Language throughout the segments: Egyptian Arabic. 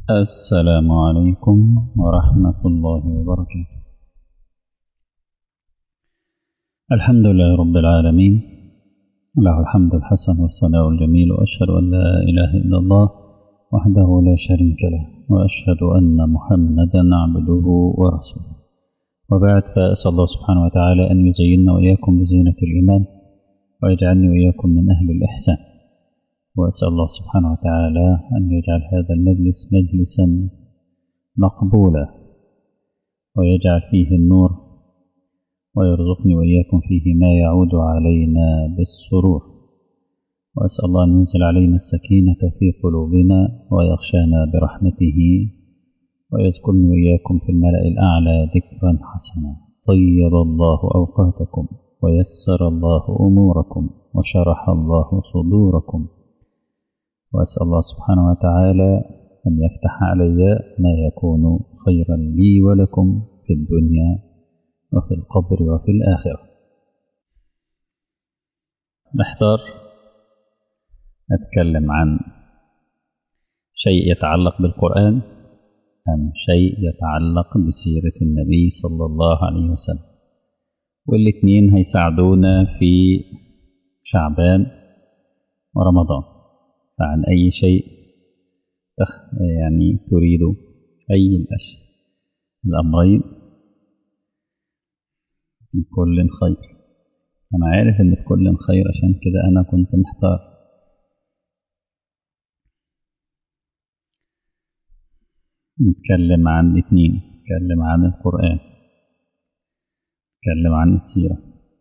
السلام عليكم ورحمة الله وبركاته الحمد لله رب العالمين له الحمد الحسن والثناء الجميل وأشهد أن لا إله إلا الله وحده لا شريك له وأشهد أن محمدا عبده ورسوله وبعد فأسأل الله سبحانه وتعالى أن يزيننا وإياكم بزينة الإيمان ويجعلني وإياكم من أهل الإحسان وأسأل الله سبحانه وتعالى أن يجعل هذا المجلس مجلسا مقبولا ويجعل فيه النور ويرزقني وإياكم فيه ما يعود علينا بالسرور وأسأل الله أن ينزل علينا السكينة في قلوبنا ويغشانا برحمته ويذكرني وإياكم في الملأ الأعلى ذكرا حسنا طيب الله أوقاتكم ويسر الله أموركم وشرح الله صدوركم وأسأل الله سبحانه وتعالى أن يفتح علي ما يكون خيرا لي ولكم في الدنيا وفي القبر وفي الآخرة محتار أتكلم عن شيء يتعلق بالقرآن أم شيء يتعلق بسيرة النبي صلى الله عليه وسلم والاثنين هيساعدونا في شعبان ورمضان فعن أي شيء يعني تريد أي الأشياء الأمرين في كل خير أنا عارف إن في كل خير عشان كده أنا كنت محتار نتكلم عن الاثنين نتكلم عن القرآن نتكلم عن السيرة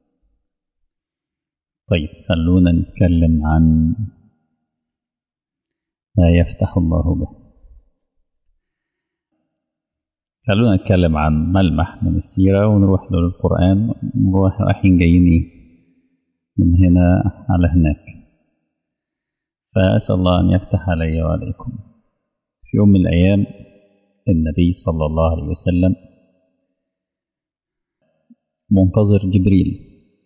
طيب خلونا نتكلم عن ما يفتح الله به خلونا نتكلم عن ملمح من السيرة ونروح للقرآن ونروح رايحين جايين ايه من هنا على هناك فأسأل الله أن يفتح علي وعليكم في يوم من الأيام النبي صلى الله عليه وسلم منتظر جبريل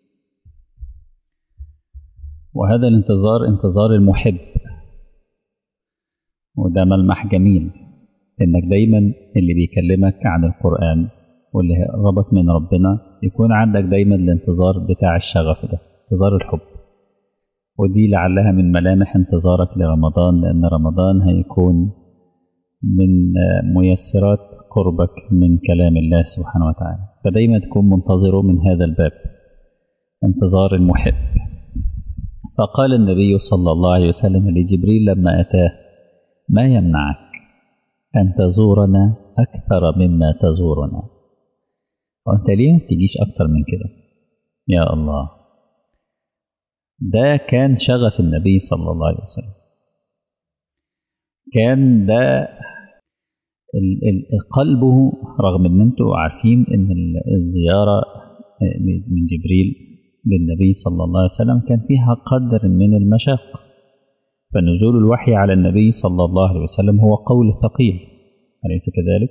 وهذا الانتظار انتظار المحب وده ملمح جميل انك دايما اللي بيكلمك عن القرآن واللي قربك من ربنا يكون عندك دايما الانتظار بتاع الشغف ده انتظار الحب ودي لعلها من ملامح انتظارك لرمضان لأن رمضان هيكون من ميسرات قربك من كلام الله سبحانه وتعالى فدايما تكون منتظره من هذا الباب انتظار المحب فقال النبي صلى الله عليه وسلم لجبريل لما أتاه ما يمنعك أن تزورنا أكثر مما تزورنا وأنت ليه ما تجيش أكثر من كده يا الله ده كان شغف النبي صلى الله عليه وسلم كان ده قلبه رغم ان انتوا عارفين ان الزيارة من جبريل للنبي صلى الله عليه وسلم كان فيها قدر من المشقة فنزول الوحي على النبي صلى الله عليه وسلم هو قول ثقيل أليس كذلك؟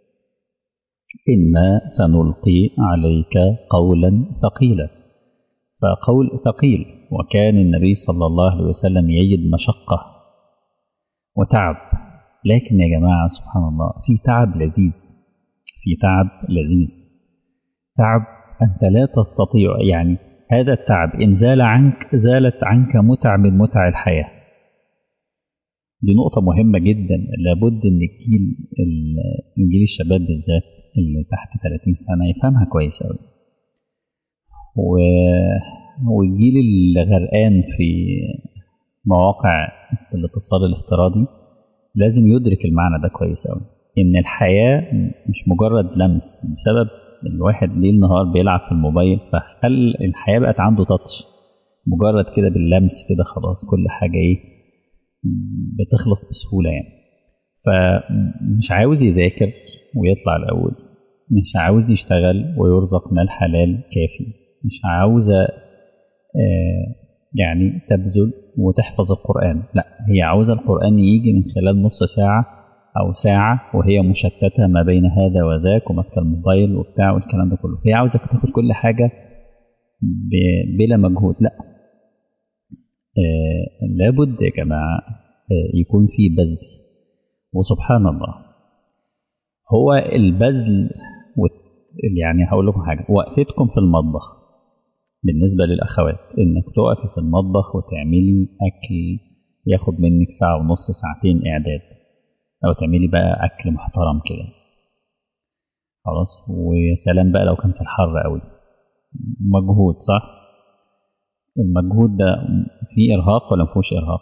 إنا سنلقي عليك قولا ثقيلا فقول ثقيل وكان النبي صلى الله عليه وسلم يجد مشقة وتعب لكن يا جماعة سبحان الله في تعب لذيذ في تعب لذيذ تعب أنت لا تستطيع يعني هذا التعب إن زال عنك زالت عنك متع من متع الحياة دي نقطة مهمة جدا لابد إن الجيل الجيل الشباب بالذات اللي تحت 30 سنة يفهمها كويس أوي و... والجيل اللي غرقان في مواقع الاتصال الافتراضي لازم يدرك المعنى ده كويس أوي إن الحياة مش مجرد لمس بسبب الواحد ليل نهار بيلعب في الموبايل فخل الحياة بقت عنده تاتش مجرد كده باللمس كده خلاص كل حاجة إيه بتخلص بسهولة يعني فمش عاوز يذاكر ويطلع الأول مش عاوز يشتغل ويرزق مال حلال كافي مش عاوزة آه يعني تبذل وتحفظ القرآن لا هي عاوزة القرآن يجي من خلال نص ساعة أو ساعة وهي مشتتة ما بين هذا وذاك وماسكة الموبايل وبتاع والكلام ده كله هي عاوزة تاخد كل حاجة بلا مجهود لا آه لابد يا جماعة آه يكون في بذل وسبحان الله هو البذل يعني هقول لكم حاجة وقفتكم في المطبخ بالنسبة للأخوات إنك تقفي في المطبخ وتعملي أكل ياخد منك ساعة ونص ساعتين إعداد أو تعملي بقى أكل محترم كده خلاص ويا سلام بقى لو كان في الحر قوي مجهود صح المجهود ده فيه إرهاق ولا مفيهوش إرهاق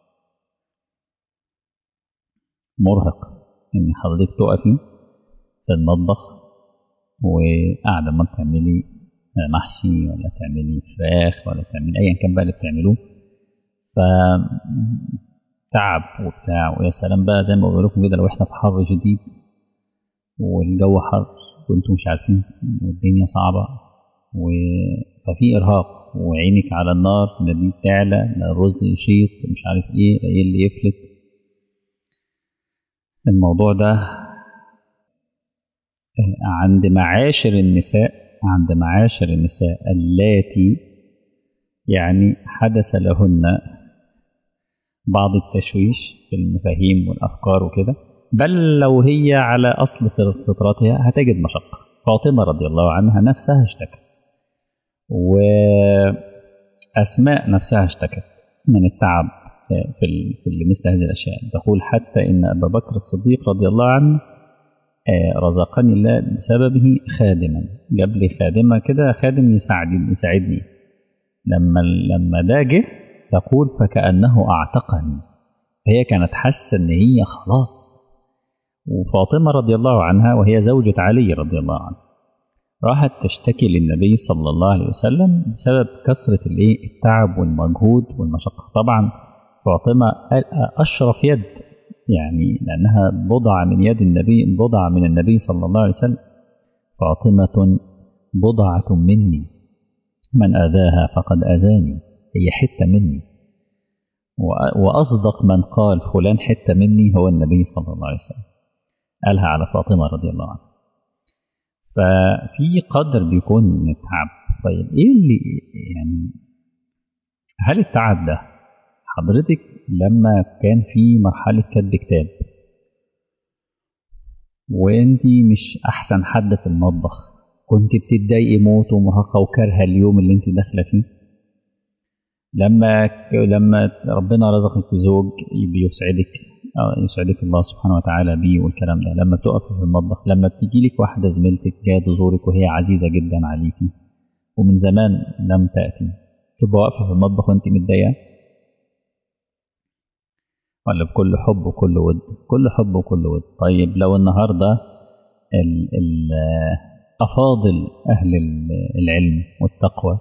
مرهق إن حضرتك تقفي في المطبخ وقاعدة ما تعملي محشي ولا تعملي فراخ ولا تعملي أيا كان بقى اللي بتعملوه ف تعب وبتاع ويا سلام بقى زي ما بقول لكم كده لو احنا في حر شديد والجو حر وانتم مش عارفين والدنيا صعبة و... ففي إرهاق وعينك على النار لا دي تعلى لا الرز يشيط مش عارف ايه لا ايه اللي يفلت الموضوع ده عند معاشر النساء عند معاشر النساء اللاتي يعني حدث لهن بعض التشويش في المفاهيم والأفكار وكده بل لو هي على أصل فطرتها هتجد مشقة فاطمة رضي الله عنها نفسها اشتكت وأسماء نفسها اشتكت من التعب في في مثل هذه الأشياء تقول حتى إن أبا بكر الصديق رضي الله عنه رزقني الله بسببه خادما جاب لي خادمة كده خادم يساعدني يساعدني لما لما ده جه تقول فكأنه أعتقني فهي كانت حاسة إن هي خلاص وفاطمة رضي الله عنها وهي زوجة علي رضي الله عنه راحت تشتكي للنبي صلى الله عليه وسلم بسبب كثرة الايه التعب والمجهود والمشقة طبعا فاطمة أشرف يد يعني لأنها بضعة من يد النبي بضعة من النبي صلى الله عليه وسلم فاطمة بضعة مني من أذاها فقد أذاني هي حتة مني وأصدق من قال فلان حتة مني هو النبي صلى الله عليه وسلم قالها على فاطمة رضي الله عنها ففي قدر بيكون من التعب طيب ايه اللي يعني هل التعب ده حضرتك لما كان في مرحلة كتب كتاب وانت مش احسن حد في المطبخ كنت بتتضايقي موت ومرهقة وكارهة اليوم اللي انت داخلة فيه لما لما ربنا رزقك بزوج بيسعدك يسعدك الله سبحانه وتعالى بيه والكلام ده لما تقف في المطبخ لما بتيجي لك واحدة زميلتك جاية تزورك وهي عزيزة جدا عليكي ومن زمان لم تأتي تبقى واقفة في المطبخ وانت متضايقة ولا بكل حب وكل ود كل حب وكل ود طيب لو النهاردة ال ال أفاضل أهل العلم والتقوى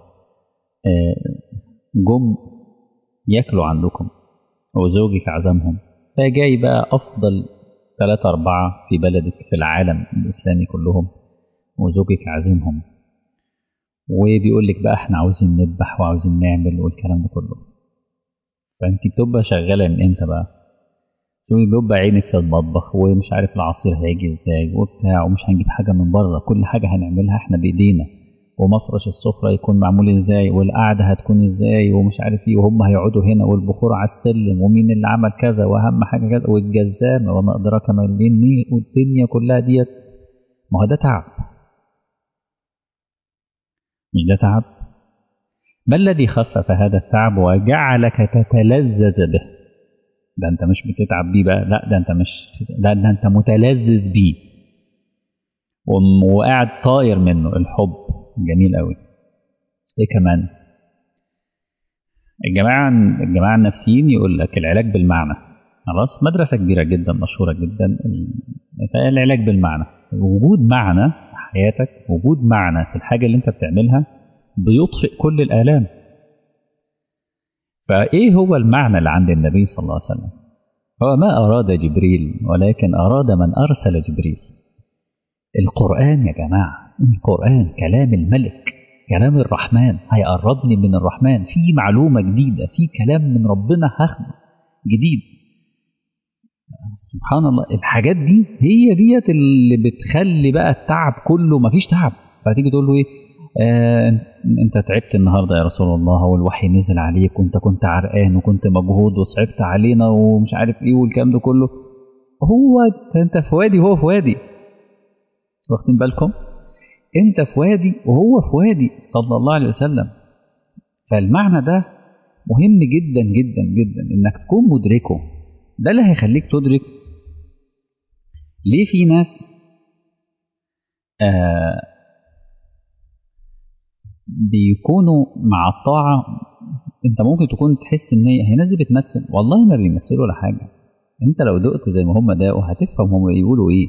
جم ياكلوا عندكم وزوجك عزمهم فجاي بقى أفضل ثلاثة أربعة في بلدك في العالم الإسلامي كلهم وزوجك عازمهم وبيقول لك بقى احنا عاوزين نذبح وعاوزين نعمل والكلام ده كله فانت بتبقى شغالة من امتى بقى بيبقى عينك في المطبخ ومش عارف العصير هيجي ازاي وبتاع ومش هنجيب حاجة من بره كل حاجة هنعملها احنا بإيدينا ومفرش السفرة يكون معمول ازاي والقعدة هتكون ازاي ومش عارف ايه وهم هيقعدوا هنا والبخور على السلم ومين اللي عمل كذا واهم حاجة كذا والجزامة وما أدراك ما اللين والدنيا كلها ديت ما هو ده تعب مش ده تعب ما الذي خفف هذا التعب وجعلك تتلذذ به ده انت مش بتتعب بيه بقى لا ده انت مش لا ده انت متلذذ بيه وقاعد طاير منه الحب جميل قوي ايه كمان الجماعة الجماعة النفسيين يقول لك العلاج بالمعنى خلاص مدرسة كبيرة جدا مشهورة جدا العلاج بالمعنى وجود معنى في حياتك وجود معنى في الحاجة اللي انت بتعملها بيطفئ كل الآلام فإيه هو المعنى اللي عند النبي صلى الله عليه وسلم هو ما أراد جبريل ولكن أراد من أرسل جبريل القرآن يا جماعة القرآن كلام الملك كلام الرحمن هيقربني من الرحمن في معلومة جديدة في كلام من ربنا هاخده جديد سبحان الله الحاجات دي هي ديت اللي بتخلي بقى التعب كله مفيش تعب فتيجي تقول له ايه آه انت تعبت النهارده يا رسول الله والوحي نزل عليك وانت كنت عرقان وكنت مجهود وصعبت علينا ومش عارف ايه والكلام ده كله هو انت في وادي وهو في وادي واخدين بالكم انت في وادي وهو في وادي صلى الله عليه وسلم فالمعنى ده مهم جدا جدا جدا انك تكون مدركه ده اللي هيخليك تدرك ليه في ناس آه بيكونوا مع الطاعة انت ممكن تكون تحس ان هي هي ناس دي بتمثل والله ما بيمثلوا ولا حاجة انت لو دقت زي ما هم دقوا هتفهم هم يقولوا ايه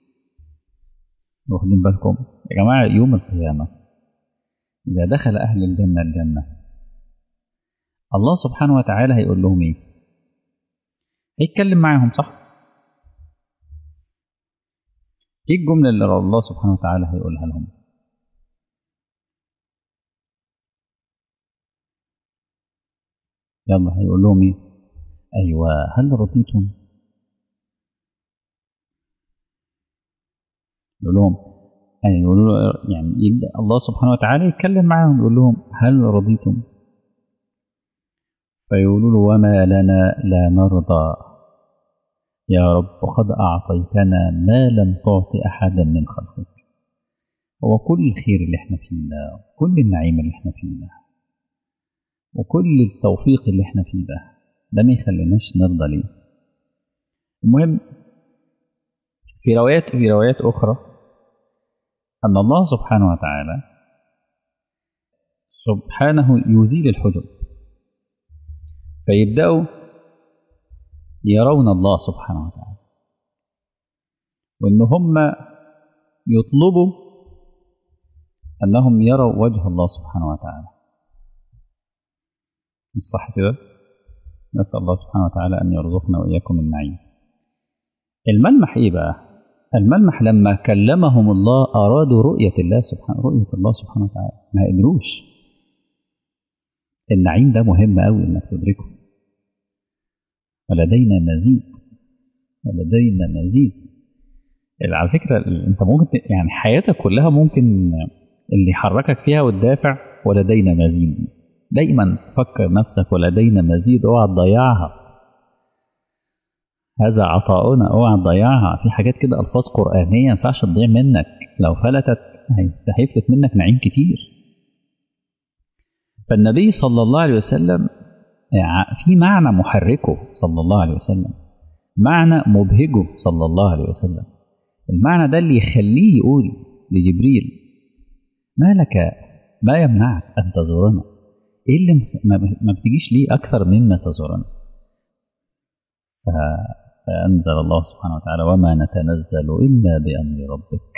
واخدين بالكم يا جماعة يوم القيامة إذا دخل أهل الجنة الجنة الله سبحانه وتعالى هيقول لهم ايه هيتكلم معاهم صح ايه الجملة اللي الله سبحانه وتعالى هيقولها لهم يلا هيقول لهم ايه ايوه هل رضيتم يقول لهم يعني يقولوا يعني يبدا الله سبحانه وتعالى يتكلم معاهم يقول لهم هل رضيتم فيقولوا له وما لنا لا نرضى يا رب وقد أعطيتنا ما لم تعط أحدا من خلقك هو كل الخير اللي احنا فيه ده كل النعيم اللي احنا فيه ده وكل التوفيق اللي احنا فيه ده ده ما يخليناش نرضى ليه المهم في روايات في روايات أخرى أن الله سبحانه وتعالى سبحانه يزيل الحجب فيبدأوا يرون الله سبحانه وتعالى وإن هم يطلبوا أنهم يروا وجه الله سبحانه وتعالى مش صح كده؟ نسأل الله سبحانه وتعالى أن يرزقنا وإياكم النعيم الملمح إيه بقى؟ الملمح لما كلمهم الله أرادوا رؤية الله سبحانه رؤية الله سبحانه وتعالى ما قدروش النعيم ده مهم قوي إنك تدركه ولدينا مزيد ولدينا مزيد على فكرة انت ممكن يعني حياتك كلها ممكن اللي يحركك فيها والدافع ولدينا مزيد دايما تفكر نفسك ولدينا مزيد اوعى تضيعها هذا عطاؤنا اوعى تضيعها في حاجات كده الفاظ قرانيه ما ينفعش تضيع منك لو فلتت هيفلت منك نعيم كتير فالنبي صلى الله عليه وسلم في معنى محركه صلى الله عليه وسلم معنى مبهجه صلى الله عليه وسلم المعنى ده اللي يخليه يقول لجبريل ما لك ما يمنعك أن تزورنا إيه اللي ما بتجيش ليه أكثر مما تزورنا فأنزل الله سبحانه وتعالى وما نتنزل إلا بأمر ربك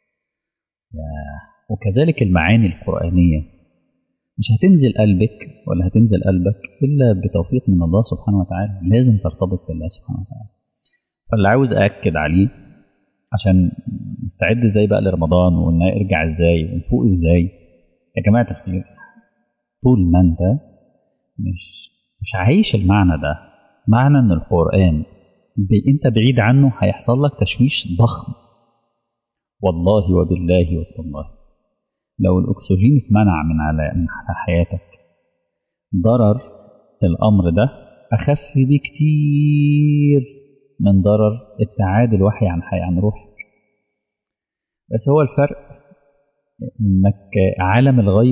وكذلك المعاني القرآنية مش هتنزل قلبك ولا هتنزل قلبك إلا بتوفيق من الله سبحانه وتعالى لازم ترتبط بالله سبحانه وتعالى فاللي عاوز أأكد عليه عشان نستعد ازاي بقى لرمضان ونرجع ازاي ونفوق ازاي يا جماعة الخير طول ما انت مش مش عايش المعنى ده معنى ان القرآن انت بعيد عنه هيحصل لك تشويش ضخم والله وبالله والله لو الأكسجين اتمنع من على من على حياتك ضرر الأمر ده أخف بكتير من ضرر ابتعاد الوحي عن حي عن روحك بس هو الفرق انك عالم الغيب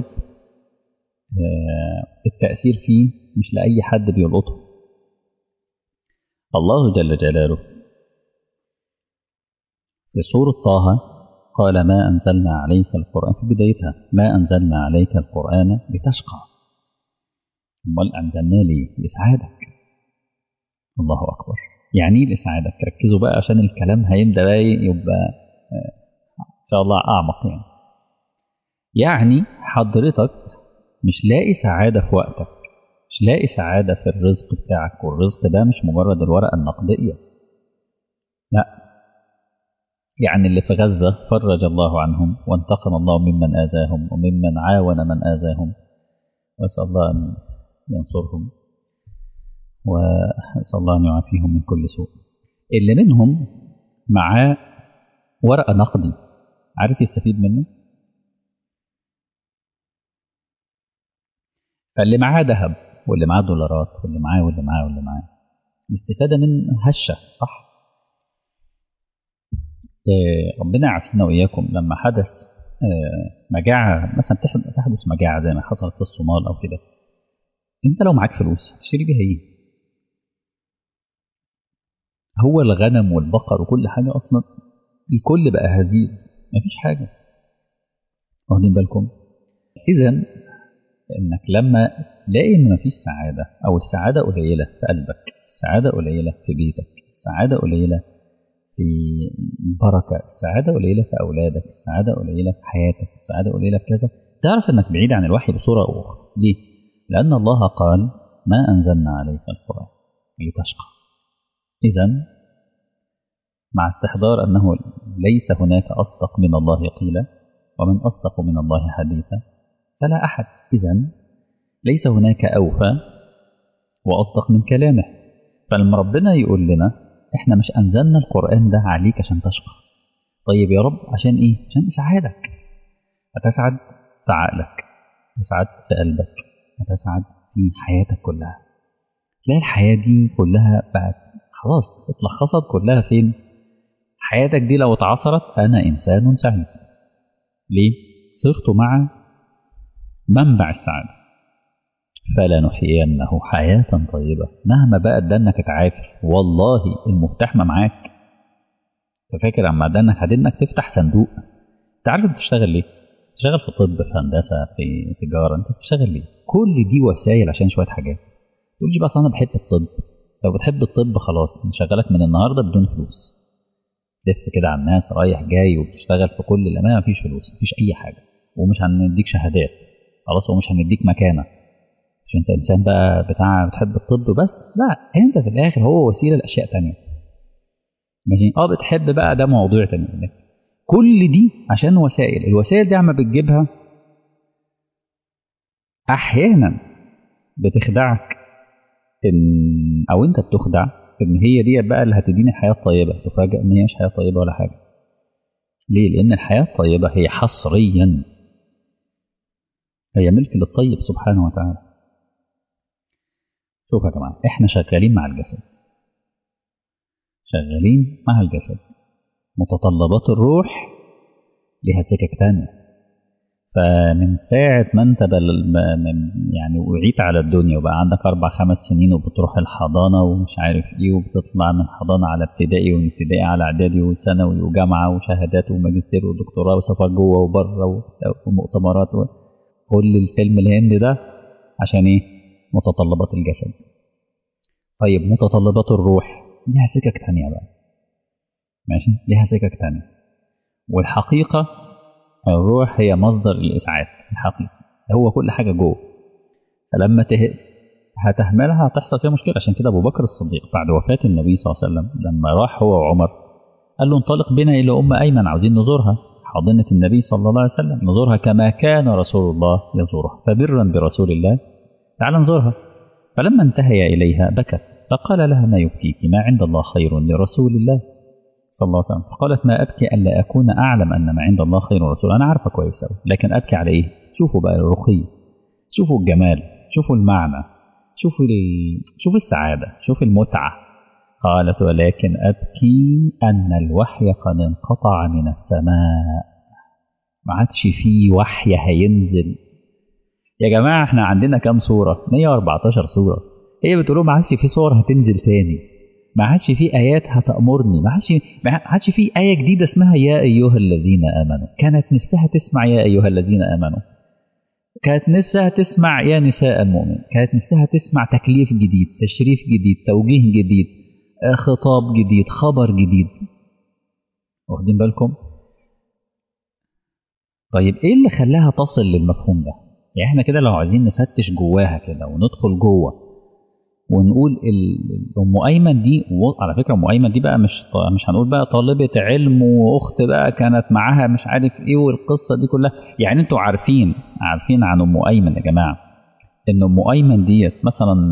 التأثير فيه مش لأي حد بيلقطه الله جل جلاله في سورة طه قال ما أنزلنا عليك القرآن في بدايتها ما أنزلنا عليك القرآن لتشقى أمال أنزلناه ليه؟ لإسعادك الله أكبر يعني ايه لإسعادك ركزوا بقى عشان الكلام هيبدأ بقى يبقى إن شاء الله أعمق يعني يعني حضرتك مش لاقي سعادة في وقتك مش لاقي سعادة في الرزق بتاعك والرزق ده مش مجرد الورقة النقدية لا يعني اللي في غزة فرج الله عنهم وانتقم الله ممن آذاهم وممن عاون من آذاهم وأسأل الله أن ينصرهم وأسأل الله أن يعافيهم من كل سوء اللي منهم معاه ورقة نقدي عارف يستفيد منه فاللي معاه ذهب واللي معاه دولارات واللي معاه واللي معاه واللي معاه الاستفادة من هشة صح آه، ربنا يعافينا وإياكم لما حدث آه، مجاعة مثلا تحد- تحدث مجاعة زي ما حصلت في الصومال أو كده أنت لو معاك فلوس هتشتري بيها إيه؟ هو الغنم والبقر وكل حاجة أصلا الكل بقى هزيل مفيش حاجة واخدين بالكم؟ إذا إنك لما تلاقي إن مفيش سعادة أو السعادة قليلة في قلبك السعادة قليلة في بيتك السعادة قليلة في بركة السعادة قليلة في أولادك السعادة قليلة في حياتك السعادة قليلة في كذا تعرف أنك بعيد عن الوحي بصورة أو أخرى ليه؟ لأن الله قال ما أنزلنا عليك القرآن لتشقى إذا مع استحضار أنه ليس هناك أصدق من الله قيلا ومن أصدق من الله حديثا فلا أحد إذا ليس هناك أوفى وأصدق من كلامه فلما ربنا يقول لنا إحنا مش أنزلنا القرآن ده عليك عشان تشقى طيب يا رب عشان إيه؟ عشان يسعدك هتسعد في عقلك هتسعد في قلبك هتسعد في حياتك كلها تلاقي الحياة دي كلها بقت خلاص اتلخصت كلها فين؟ حياتك دي لو اتعصرت أنا إنسان سعيد ليه؟ صرت مع منبع السعادة فلنحيينه حياة طيبة مهما بقى دنك اتعافر والله المفتاح ما معاك انت فاكر اما دنك هدنك تفتح صندوق انت عارف بتشتغل ليه؟ بتشتغل في طب في هندسة في تجارة انت بتشتغل ليه؟ كل دي وسائل عشان شوية حاجات تقولش بس انا بحب الطب لو بتحب الطب خلاص نشغلك من النهارده بدون فلوس تلف كده على الناس رايح جاي وبتشتغل في كل الاماكن مفيش فلوس مفيش اي حاجه ومش هنديك شهادات خلاص ومش هنديك مكانه مش انت انسان بقى بتاع بتحب الطب بس لا انت في الاخر هو وسيله لاشياء تانية ماشي اه بتحب بقى ده موضوع تاني كل دي عشان وسائل الوسائل دي عم بتجيبها احيانا بتخدعك ان او انت بتخدع ان هي دي بقى اللي هتديني الحياه الطيبه تفاجئ ان هي مش حياه طيبه ولا حاجه ليه لان الحياه الطيبه هي حصريا هي ملك للطيب سبحانه وتعالى شوف يا جماعه احنا شغالين مع الجسد شغالين مع الجسد متطلبات الروح لها سكك تانية فمن ساعة ما انت بل يعني وعيت على الدنيا وبقى عندك أربع خمس سنين وبتروح الحضانة ومش عارف إيه وبتطلع من حضانة على ابتدائي ومن ابتدائي على إعدادي وثانوي وجامعة وشهادات وماجستير ودكتوراه وسفر جوه وبره ومؤتمرات كل الفيلم الهندي ده عشان إيه؟ متطلبات الجسد. طيب متطلبات الروح ليها سكك تانية بقى. ماشي؟ ليها سكك تانية. والحقيقة الروح هي مصدر الإسعاد الحقيقي هو كل حاجة جوه فلما ته... هتهملها هتحصل فيها مشكلة عشان كده أبو بكر الصديق بعد وفاة النبي صلى الله عليه وسلم لما راح هو وعمر قال له انطلق بنا إلى أم أيمن عاوزين نزورها حاضنة النبي صلى الله عليه وسلم نزورها كما كان رسول الله يزورها فبرا برسول الله تعال نزورها فلما انتهي إليها بكت فقال لها ما يبكيك ما عند الله خير لرسول الله صلى الله عليه وسلم فقالت ما أبكي ألا أكون أعلم أن ما عند الله خير ورسول أنا عارفة كويس أوي لكن أبكي على إيه شوفوا بقى الرقي شوفوا الجمال شوفوا المعنى شوفوا ال... شوفوا السعادة شوفوا المتعة قالت ولكن أبكي أن الوحي قد انقطع من السماء ما عادش فيه وحي هينزل يا جماعة احنا عندنا كام سورة 114 سورة هي بتقول ما عادش في صور هتنزل تاني ما عادش في ايات هتامرني ما عادش ما عادش في ايه جديده اسمها يا ايها الذين امنوا كانت نفسها تسمع يا ايها الذين امنوا كانت نفسها تسمع يا نساء المؤمن كانت نفسها تسمع تكليف جديد تشريف جديد توجيه جديد خطاب جديد خبر جديد واخدين بالكم طيب ايه اللي خلاها تصل للمفهوم ده يعني احنا كده لو عايزين نفتش جواها كده وندخل جوه ونقول ام ايمن دي على فكره ام ايمن دي بقى مش مش هنقول بقى طالبه علم واخت بقى كانت معاها مش عارف ايه والقصه دي كلها يعني انتوا عارفين عارفين عن ام ايمن يا جماعه ان ام ايمن ديت مثلا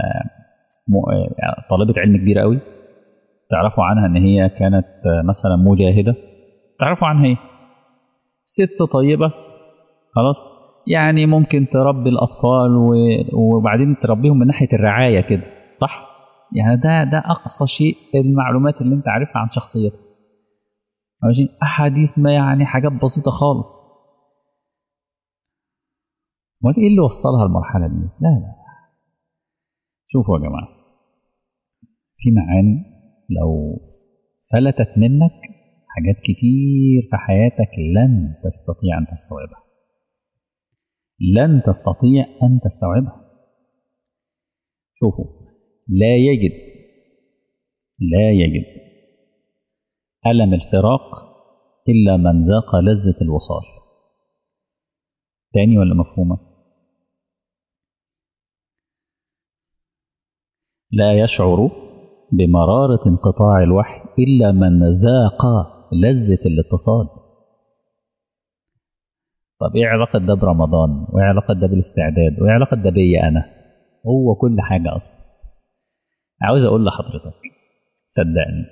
طالبه علم كبيره قوي تعرفوا عنها ان هي كانت مثلا مجاهده تعرفوا عنها ايه ست طيبه خلاص يعني ممكن تربي الأطفال وبعدين تربيهم من ناحية الرعاية كده صح؟ يعني ده ده أقصى شيء المعلومات اللي أنت عارفها عن شخصيتها ماشي أحاديث ما يعني حاجات بسيطة خالص ولا إيه اللي وصلها المرحلة دي لا لا شوفوا يا جماعة في معاني لو فلتت منك حاجات كتير في حياتك لن تستطيع أن تستوعبها لن تستطيع أن تستوعبها شوفوا لا يجد لا يجد ألم الفراق إلا من ذاق لذة الوصال تاني ولا مفهومة لا يشعر بمرارة انقطاع الوحي إلا من ذاق لذة الاتصال طب ايه علاقة ده برمضان وايه علاقة ده بالاستعداد وايه علاقة ده بيا انا هو كل حاجة اصلا عاوز اقول لحضرتك صدقني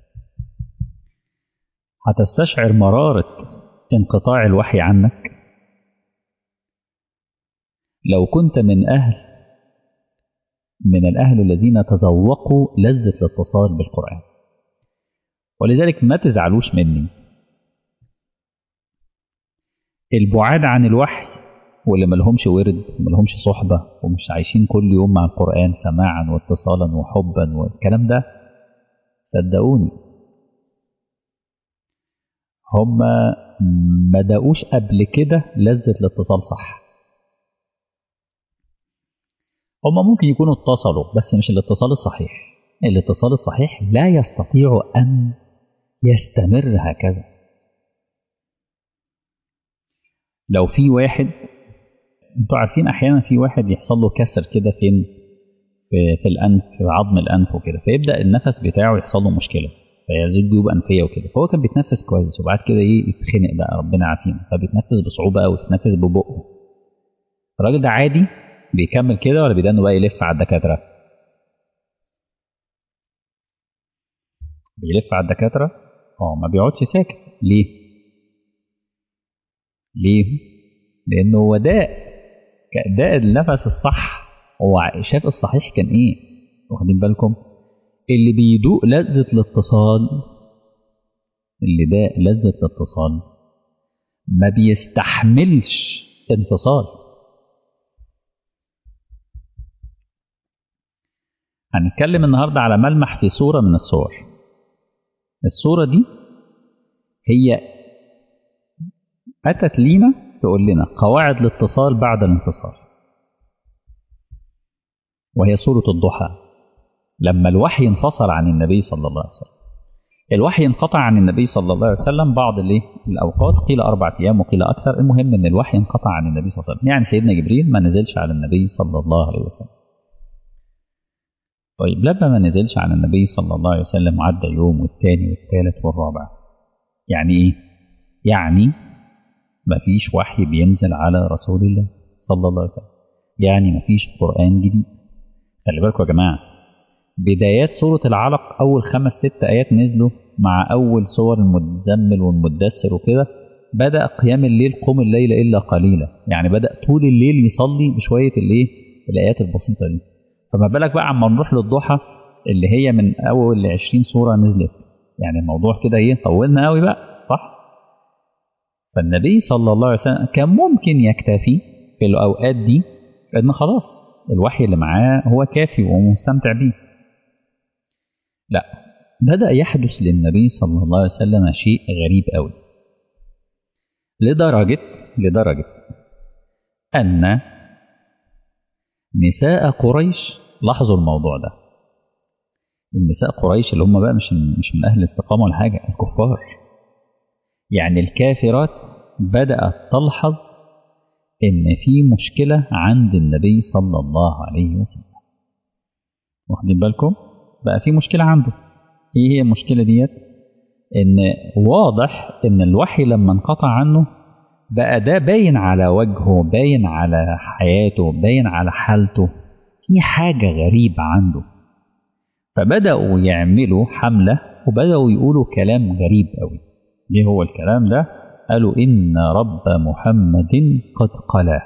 هتستشعر مرارة انقطاع الوحي عنك لو كنت من أهل من الأهل الذين تذوقوا لذة الاتصال بالقرآن ولذلك ما تزعلوش مني البعاد عن الوحي واللي ملهمش ورد وملهمش صحبة ومش عايشين كل يوم مع القرآن سماعا واتصالا وحبا والكلام ده صدقوني هم ما دقوش قبل كده لذة الاتصال صح هم ممكن يكونوا اتصلوا بس مش الاتصال الصحيح الاتصال الصحيح لا يستطيع أن يستمر هكذا لو في واحد انتوا عارفين احيانا في واحد يحصل له كسر كده فين في, في الانف في عظم الانف وكده فيبدا النفس بتاعه يحصل له مشكله فيزيد جيوب انفيه وكده فهو كان بيتنفس كويس وبعد كده ايه يتخنق بقى ربنا يعافينا فبيتنفس بصعوبه قوي يتنفس ببقه الراجل ده عادي بيكمل كده ولا بيدانه بقى يلف على الدكاتره بيلف على الدكاتره اه ما بيقعدش ساكت ليه ليه لانه هو داء داء النفس الصح هو شاف الصحيح كان ايه واخدين بالكم اللي بيدوق لذة الاتصال اللي داء لذة الاتصال ما بيستحملش انفصال هنتكلم النهاردة على ملمح في صورة من الصور الصورة دي هي أتت لينا تقول لنا قواعد الاتصال بعد الانفصال وهي سورة الضحى لما الوحي انفصل عن النبي صلى الله عليه وسلم الوحي انقطع عن النبي صلى الله عليه وسلم بعض الايه الاوقات قيل اربع ايام وقيل اكثر المهم ان الوحي انقطع عن النبي صلى الله عليه وسلم يعني سيدنا جبريل ما نزلش على النبي صلى الله عليه وسلم طيب لما ما نزلش على النبي صلى الله عليه وسلم عدى يوم والثاني والثالث والرابع يعني ايه يعني ما فيش وحي بينزل على رسول الله صلى الله عليه وسلم يعني ما فيش قرآن جديد خلي بالكم يا جماعة بدايات سورة العلق أول خمس ست آيات نزلوا مع أول سور المزمل والمدثر وكده بدأ قيام الليل قم الليل إلا قليلا يعني بدأ طول الليل يصلي بشوية الإيه الآيات البسيطة دي فما بالك بقى عما نروح للضحى اللي هي من أول 20 سورة نزلت يعني الموضوع كده إيه طولنا قوي بقى صح فالنبي صلى الله عليه وسلم كان ممكن يكتفي في الأوقات دي إن خلاص الوحي اللي معاه هو كافي ومستمتع بيه لا بدأ يحدث للنبي صلى الله عليه وسلم شيء غريب قوي لدرجة لدرجة أن نساء قريش لاحظوا الموضوع ده النساء قريش اللي هم بقى مش مش من أهل الاستقامة ولا حاجة الكفار يعني الكافرات بدأت تلحظ إن في مشكلة عند النبي صلى الله عليه وسلم واخدين بالكم بقى في مشكلة عنده ايه هي المشكلة ديت ان واضح ان الوحي لما انقطع عنه بقى ده باين على وجهه باين على حياته باين على حالته في حاجة غريبة عنده فبدأوا يعملوا حملة وبدأوا يقولوا كلام غريب قوي ايه هو الكلام ده قالوا إن رب محمد قد قلاه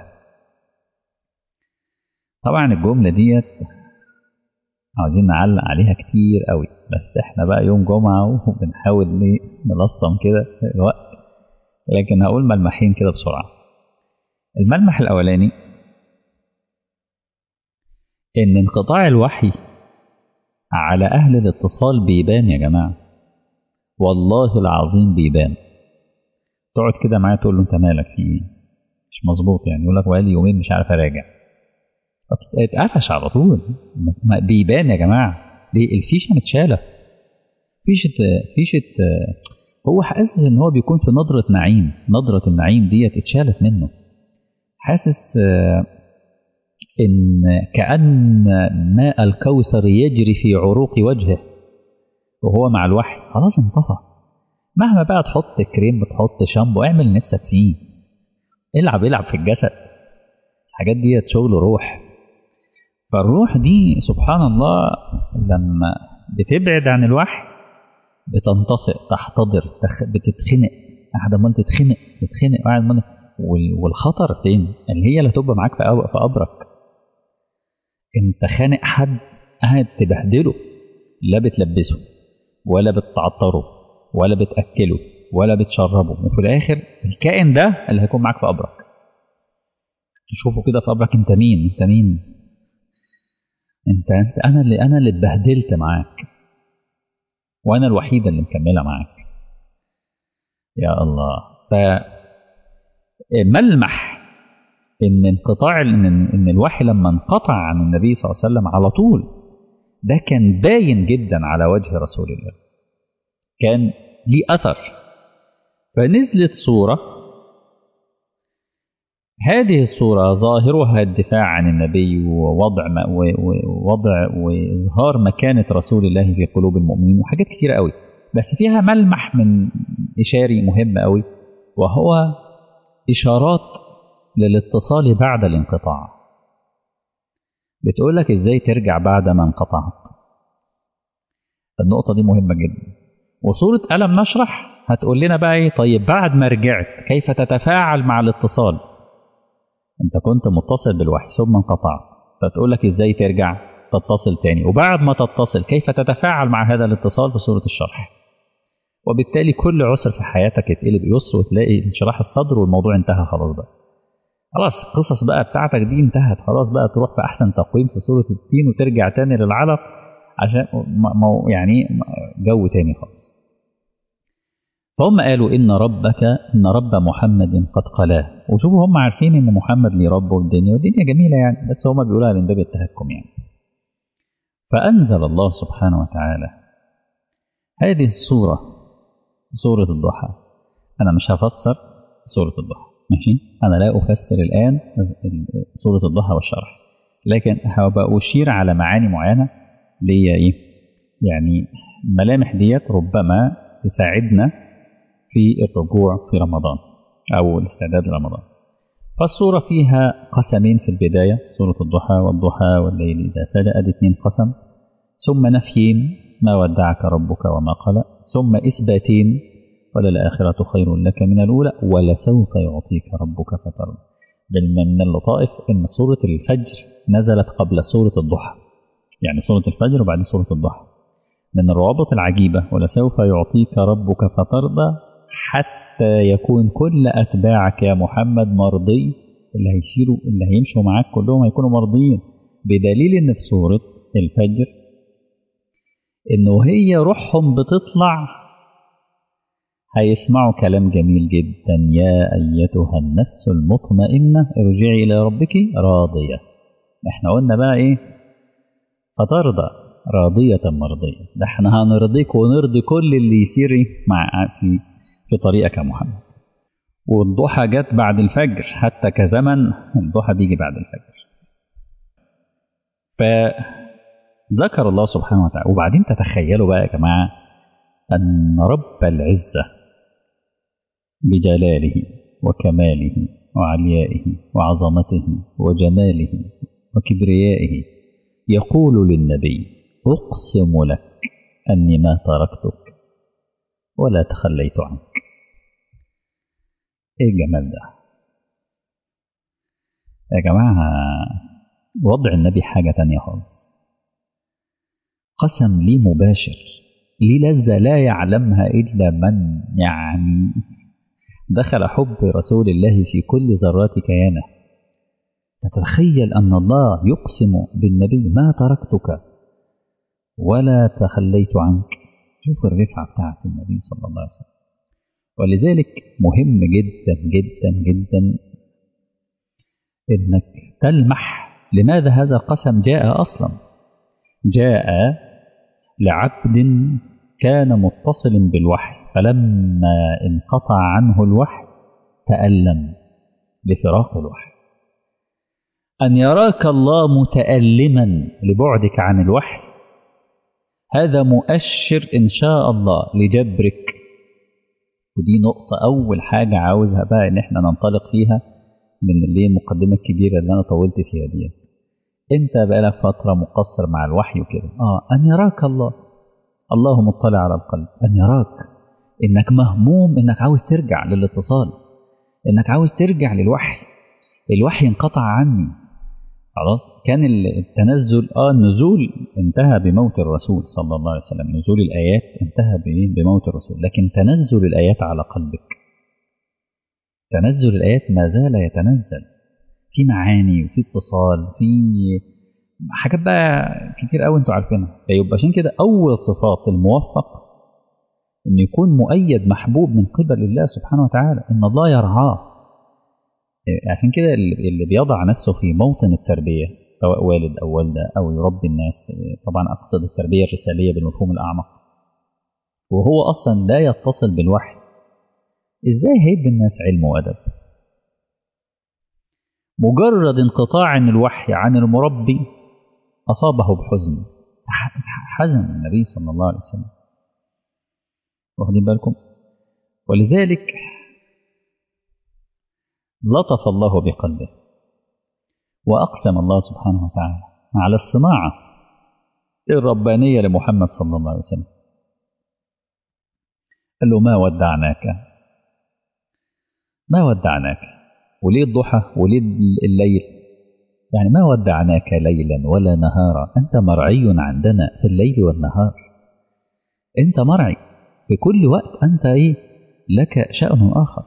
طبعا الجملة ديت عاوزين نعلق عليها كتير قوي بس احنا بقى يوم جمعة وبنحاول نلصم كده الوقت لكن هقول ملمحين كده بسرعة الملمح الأولاني إن انقطاع الوحي على أهل الاتصال بيبان يا جماعة والله العظيم بيبان تقعد كده معاه تقول له أنت مالك في إيه؟ مش مظبوط يعني يقول لك بقالي يومين مش عارف أراجع اتقفش على طول بيبان يا جماعة ليه الفيشة متشالة فيشة فيشة هو حاسس ان هو بيكون في نظرة نعيم نظرة النعيم ديت اتشالت منه حاسس ان كأن ماء الكوثر يجري في عروق وجهه وهو مع الوحي خلاص انطفى مهما بقى تحط كريم تحط شامبو اعمل نفسك فيه العب العب في الجسد الحاجات ديت شغل روح فالروح دي سبحان الله لما بتبعد عن الوحي بتنطفئ تحتضر تخ... بتتخنق قاعد عمال تتخنق تتخنق قاعد عمال والخطر فين؟ اللي هي اللي هتبقى معاك في في قبرك انت خانق حد قاعد تبهدله لا بتلبسه ولا بتعطره ولا بتاكله ولا بتشربه وفي الاخر الكائن ده اللي هيكون معاك في قبرك تشوفه كده في قبرك انت مين انت مين انت, انت انا اللي انا اللي اتبهدلت معاك وانا الوحيده اللي مكمله معاك يا الله فملمح ان انقطاع ان ان الوحي لما انقطع عن النبي صلى الله عليه وسلم على طول ده كان باين جدا على وجه رسول الله كان ليه اثر فنزلت صوره هذه الصورة ظاهرها الدفاع عن النبي ووضع ووضع وإظهار مكانة رسول الله في قلوب المؤمنين وحاجات كتيرة قوي بس فيها ملمح من إشاري مهم قوي وهو إشارات للاتصال بعد الانقطاع بتقول لك إزاي ترجع بعد ما انقطعت النقطة دي مهمة جدا وصورة ألم نشرح هتقول لنا بقى إيه طيب بعد ما رجعت كيف تتفاعل مع الاتصال انت كنت متصل بالوحي ثم انقطعت فتقول لك ازاي ترجع تتصل تاني وبعد ما تتصل كيف تتفاعل مع هذا الاتصال في صورة الشرح وبالتالي كل عسر في حياتك يتقلب يسر وتلاقي انشراح الصدر والموضوع انتهى خلاص بقى خلاص القصص بقى بتاعتك دي انتهت خلاص بقى تروح في احسن تقويم في صورة التين وترجع تاني للعلق عشان يعني جو تاني خالص فهم قالوا إن ربك إن رب محمد قد قلاه وشوفوا هم عارفين إن محمد ليه رب والدنيا والدنيا جميلة يعني بس هم بيقولوها من باب التهكم يعني فأنزل الله سبحانه وتعالى هذه السورة سورة الضحى أنا مش هفسر سورة الضحى ماشي أنا لا أفسر الآن سورة الضحى والشرح لكن هبقى أشير على معاني معينة ليا إيه يعني ملامح ديت ربما تساعدنا في الرجوع في رمضان أو الاستعداد لرمضان فالصورة فيها قسمين في البداية سورة الضحى والضحى والليل إذا سجى أدي اتنين قسم ثم نفيين ما ودعك ربك وما قلى ثم إثباتين وللآخرة خير لك من الأولى ولسوف يعطيك ربك فترضى من اللطائف إن سورة الفجر نزلت قبل سورة الضحى يعني سورة الفجر وبعد سورة الضحى من الروابط العجيبة ولسوف يعطيك ربك فترضى حتى يكون كل أتباعك يا محمد مرضي اللي هيشيروا اللي هيمشوا معاك كلهم هيكونوا مرضيين بدليل ان في سورة الفجر انه هي روحهم بتطلع هيسمعوا كلام جميل جدا يا ايتها النفس المطمئنة ارجعي الى ربك راضية احنا قلنا بقى ايه فترضى راضية مرضية ده احنا هنرضيك ونرضي كل اللي يسير مع في في طريقك يا محمد والضحى جت بعد الفجر حتى كزمن الضحى بيجي بعد الفجر فذكر الله سبحانه وتعالى وبعدين تتخيلوا بقى يا جماعة أن رب العزة بجلاله وكماله وعليائه وعظمته وجماله وكبريائه يقول للنبي أقسم لك أني ما تركتك ولا تخليت عنك ايه الجمال ده يا جماعة وضع النبي حاجة تانية خالص قسم لي مباشر ليه لذة لا يعلمها إلا من يعني دخل حب رسول الله في كل ذرات كيانه تتخيل أن الله يقسم بالنبي ما تركتك ولا تخليت عنك شوف الرفعة بتاعت النبي صلى الله عليه وسلم ولذلك مهم جدا جدا جدا انك تلمح لماذا هذا القسم جاء اصلا جاء لعبد كان متصل بالوحي فلما انقطع عنه الوحي تألم لفراق الوحي أن يراك الله متألما لبعدك عن الوحي هذا مؤشر إن شاء الله لجبرك ودي نقطة أول حاجة عاوزها بقى إن إحنا ننطلق فيها من اللي المقدمة الكبيرة اللي أنا طولت فيها دي أنت بقالك فترة مقصر مع الوحي وكده آه أن يراك الله الله مطلع على القلب أن يراك إنك مهموم إنك عاوز ترجع للاتصال إنك عاوز ترجع للوحي الوحي انقطع عني خلاص كان التنزل اه النزول انتهى بموت الرسول صلى الله عليه وسلم نزول الايات انتهى بموت الرسول لكن تنزل الايات على قلبك تنزل الايات ما زال يتنزل في معاني وفي اتصال في حاجات بقى كتير قوي انتوا عارفينها فيبقى عشان كده اول صفات الموفق انه يكون مؤيد محبوب من قبل الله سبحانه وتعالى ان الله يرعاه عشان كده اللي بيضع نفسه في موطن التربية سواء والد أو والدة أو يربي الناس طبعا أقصد التربية الرسالية بالمفهوم الأعمق وهو أصلا لا يتصل بالوحي إزاي هيدي الناس علم وأدب مجرد انقطاع الوحي عن المربي أصابه بحزن حزن النبي صلى الله عليه وسلم واخدين بالكم ولذلك لطف الله بقلبه وأقسم الله سبحانه وتعالى على الصناعة الربانية لمحمد صلى الله عليه وسلم قال له ما ودعناك ما ودعناك وليه الضحى وليه الليل يعني ما ودعناك ليلا ولا نهارا أنت مرعي عندنا في الليل والنهار أنت مرعي في كل وقت أنت إيه لك شأن آخر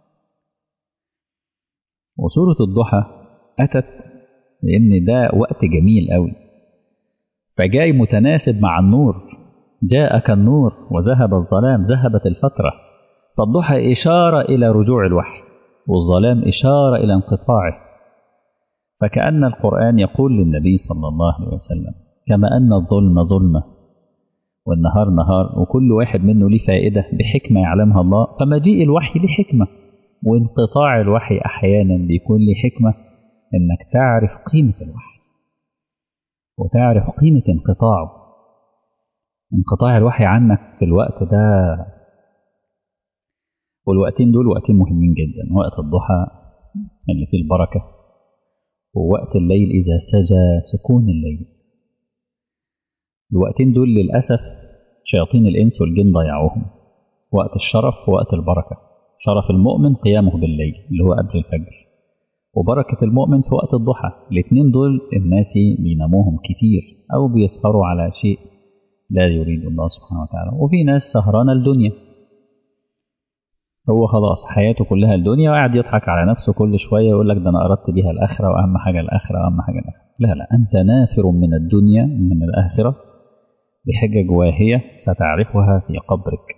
وسورة الضحى أتت لأن ده وقت جميل قوي فجاي متناسب مع النور جاءك النور وذهب الظلام ذهبت الفترة فالضحى إشارة إلى رجوع الوحي والظلام إشارة إلى انقطاعه فكأن القرآن يقول للنبي صلى الله عليه وسلم كما أن الظلم ظلمة والنهار نهار وكل واحد منه ليه فائدة بحكمة يعلمها الله فمجيء الوحي لحكمة وانقطاع الوحي أحيانا بيكون له حكمة إنك تعرف قيمة الوحي وتعرف قيمة انقطاعه انقطاع الوحي عنك في الوقت ده والوقتين دول وقتين مهمين جدا وقت الضحى اللي فيه البركة ووقت الليل إذا سجى سكون الليل الوقتين دول للأسف شياطين الإنس والجن ضيعوهم وقت الشرف ووقت البركة شرف المؤمن قيامه بالليل اللي هو قبل الفجر وبركة المؤمن في وقت الضحى الاثنين دول الناس بيناموهم كتير أو بيسهروا على شيء لا يريد الله سبحانه وتعالى وفي ناس سهرانة الدنيا هو خلاص حياته كلها الدنيا وقاعد يضحك على نفسه كل شوية يقول لك ده أنا أردت بيها الآخرة وأهم حاجة الآخرة وأهم حاجة الآخرة لا لا أنت نافر من الدنيا من الآخرة بحجج واهية ستعرفها في قبرك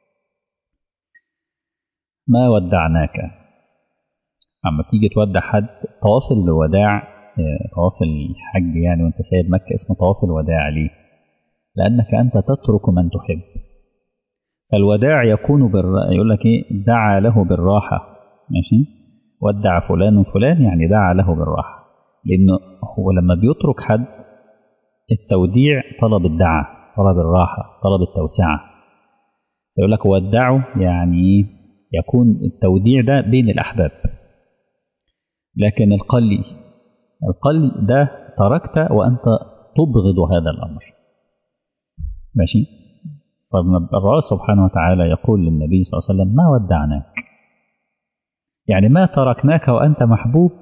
ما ودعناك اما تيجي تودع حد طواف الوداع طواف الحج يعني وانت سايب مكة اسمه طواف الوداع ليه لأنك أنت تترك من تحب الوداع يكون بالر... يقول لك ايه دعا له بالراحة ماشي ودع فلان وفلان يعني دعا له بالراحة لأنه هو لما بيترك حد التوديع طلب الدعاء طلب الراحة طلب التوسعة يقول لك ودعه يعني يكون التوديع ده بين الأحباب لكن القلي القلي ده تركت وأنت تبغض هذا الأمر ماشي فالله سبحانه وتعالى يقول للنبي صلى الله عليه وسلم ما ودعناك يعني ما تركناك وأنت محبوب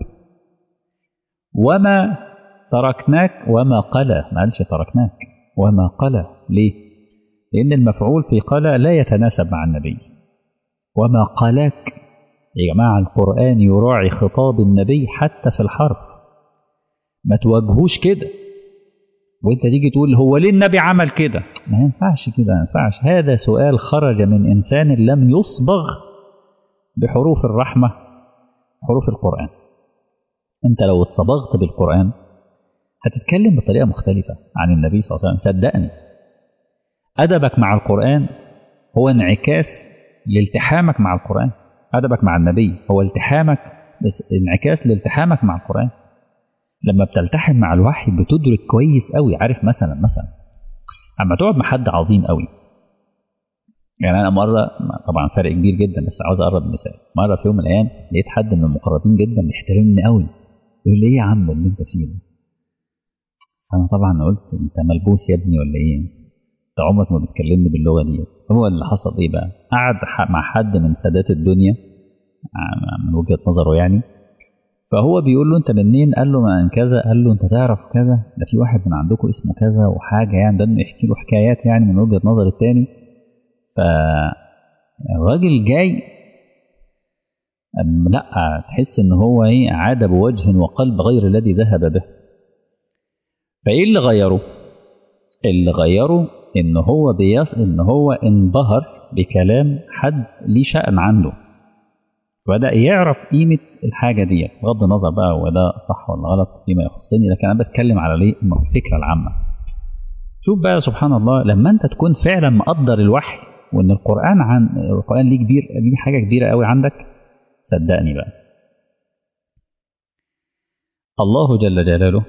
وما تركناك وما قلى ما قالش تركناك وما قلى ليه لأن المفعول في قال لا يتناسب مع النبي وما قالك يا جماعة القرآن يراعي خطاب النبي حتى في الحرف ما تواجهوش كده وانت تيجي تقول هو ليه النبي عمل كده ما ينفعش كده ما ينفعش هذا سؤال خرج من إنسان لم يصبغ بحروف الرحمة حروف القرآن انت لو اتصبغت بالقرآن هتتكلم بطريقة مختلفة عن النبي صلى الله عليه وسلم صدقني أدبك مع القرآن هو انعكاس لالتحامك مع القرآن أدبك مع النبي هو التحامك بس انعكاس لالتحامك مع القرآن لما بتلتحم مع الوحي بتدرك كويس قوي عارف مثلا مثلا اما تقعد مع حد عظيم قوي يعني انا مره طبعا فرق كبير جدا بس عاوز اقرب مثال مره في يوم من الايام لقيت حد من المقربين جدا بيحترمني قوي يقول لي ايه يا عم اللي انت فيه ده انا طبعا قلت انت ملبوس يا ابني ولا ايه انت عمرك ما بتكلمني باللغه دي هو اللي حصل ايه بقى قعد مع حد من سادات الدنيا من وجهه نظره يعني فهو بيقول له انت منين قال له من كذا قال له انت تعرف كذا ده في واحد من عندكم اسمه كذا وحاجه يعني ده يحكي له حكايات يعني من وجهه نظر التاني فالراجل جاي لا تحس ان هو ايه عاد بوجه وقلب غير الذي ذهب به فايه اللي غيره اللي غيره ان هو بيص ان هو انبهر بكلام حد ليه شأن عنده بدأ يعرف قيمة الحاجة دي بغض النظر بقى هو ده صح ولا غلط فيما يخصني لكن أنا بتكلم على ليه الفكرة العامة شوف بقى سبحان الله لما أنت تكون فعلا مقدر الوحي وإن القرآن عن القرآن ليه كبير ليه حاجة كبيرة قوي عندك صدقني بقى الله جل جلاله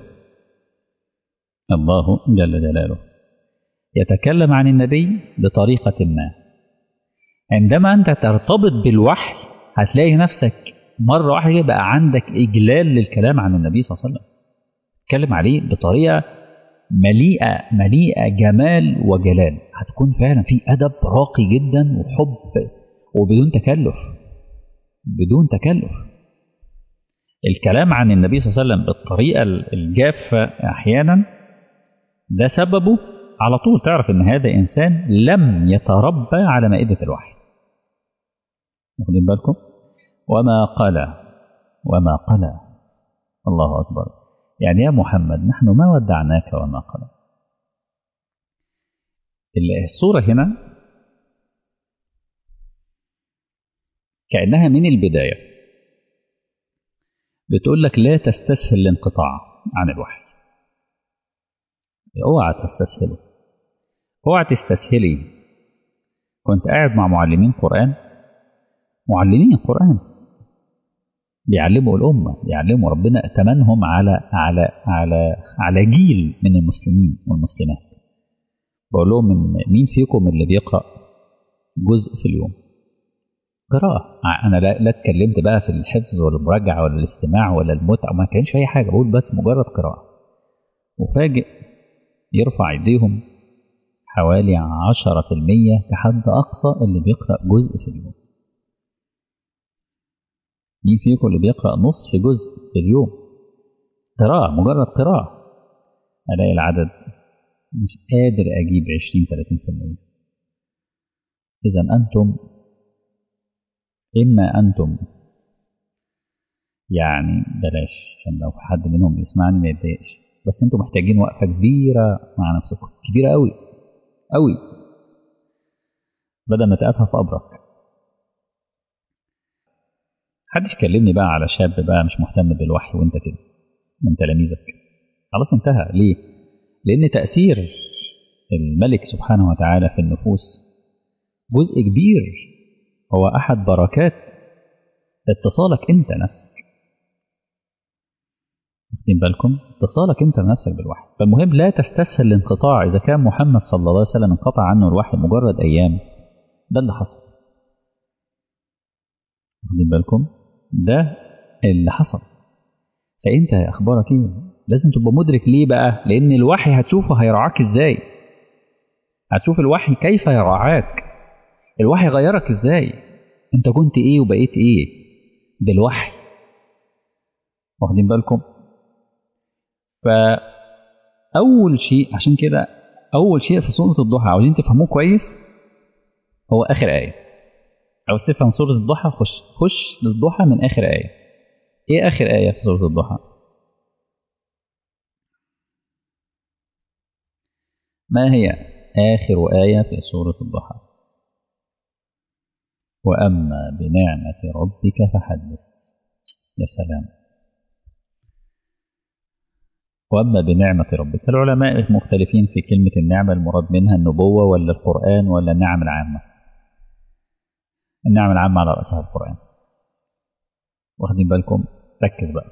الله جل جلاله يتكلم عن النبي بطريقة ما عندما أنت ترتبط بالوحي هتلاقي نفسك مرة واحدة بقى عندك إجلال للكلام عن النبي صلى الله عليه وسلم تتكلم عليه بطريقة مليئة مليئة جمال وجلال هتكون فعلا في أدب راقي جدا وحب وبدون تكلف بدون تكلف الكلام عن النبي صلى الله عليه وسلم بالطريقة الجافة أحيانا ده سببه على طول تعرف ان هذا انسان لم يتربى على مائدة الوحي واخدين بالكم وما قال وما قال الله أكبر يعني يا محمد نحن ما ودعناك وما قال الصورة هنا كأنها من البداية بتقول لك لا تستسهل الانقطاع عن الوحي اوعى تستسهله اوعى تستسهلي كنت قاعد مع معلمين قرآن معلمين قرآن بيعلموا الأمة بيعلموا ربنا ائتمنهم على على على على جيل من المسلمين والمسلمات بقول لهم مين فيكم اللي بيقرأ جزء في اليوم قراءة أنا لا, لا اتكلمت بقى في الحفظ ولا المراجعة ولا الاستماع ولا المتعة ما كانش أي حاجة بقول بس مجرد قراءة وفاجئ يرفع ايديهم حوالي عشرة في المية كحد أقصى اللي بيقرأ جزء في اليوم مين فيكم اللي بيقرأ نصف جزء في اليوم قراءة مجرد قراءة ألاقي العدد مش قادر أجيب عشرين تلاتين في المية إذا أنتم إما أنتم يعني بلاش عشان لو حد منهم بيسمعني ما يتضايقش بس انتوا محتاجين وقفة كبيرة مع نفسكم كبيرة قوي قوي بدل ما تقفها في قبرك محدش كلمني بقى على شاب بقى مش مهتم بالوحي وانت كده من تلاميذك خلاص انتهى ليه لان تأثير الملك سبحانه وتعالى في النفوس جزء كبير هو أحد بركات اتصالك أنت نفسك واخدين بالكم اتصالك أنت بنفسك بالوحي فالمهم لا تستسهل الانقطاع إذا كان محمد صلى الله عليه وسلم انقطع عنه الوحي مجرد أيام ده اللي حصل واخدين بالكم ده اللي حصل فأنت أخبارك إيه لازم تبقى مدرك ليه بقى لأن الوحي هتشوفه هيرعاك إزاي هتشوف الوحي كيف يرعاك الوحي غيرك ازاي انت كنت ايه وبقيت ايه بالوحي واخدين بالكم فاول شيء عشان كده أول شيء في سورة الضحى عاوزين تفهموه كويس هو آخر آية عاوز تفهم سورة الضحى خش خش للضحى من آخر آية إيه آخر آية في سورة الضحى؟ ما هي آخر آية في سورة الضحى؟ وأما بنعمة ربك فحدث يا سلام وأما بنعمة ربك العلماء مختلفين في كلمة النعمة المراد منها النبوة ولا القرآن ولا النعم العامة النعم العامة على رأسها القرآن واخدين بالكم ركز بقى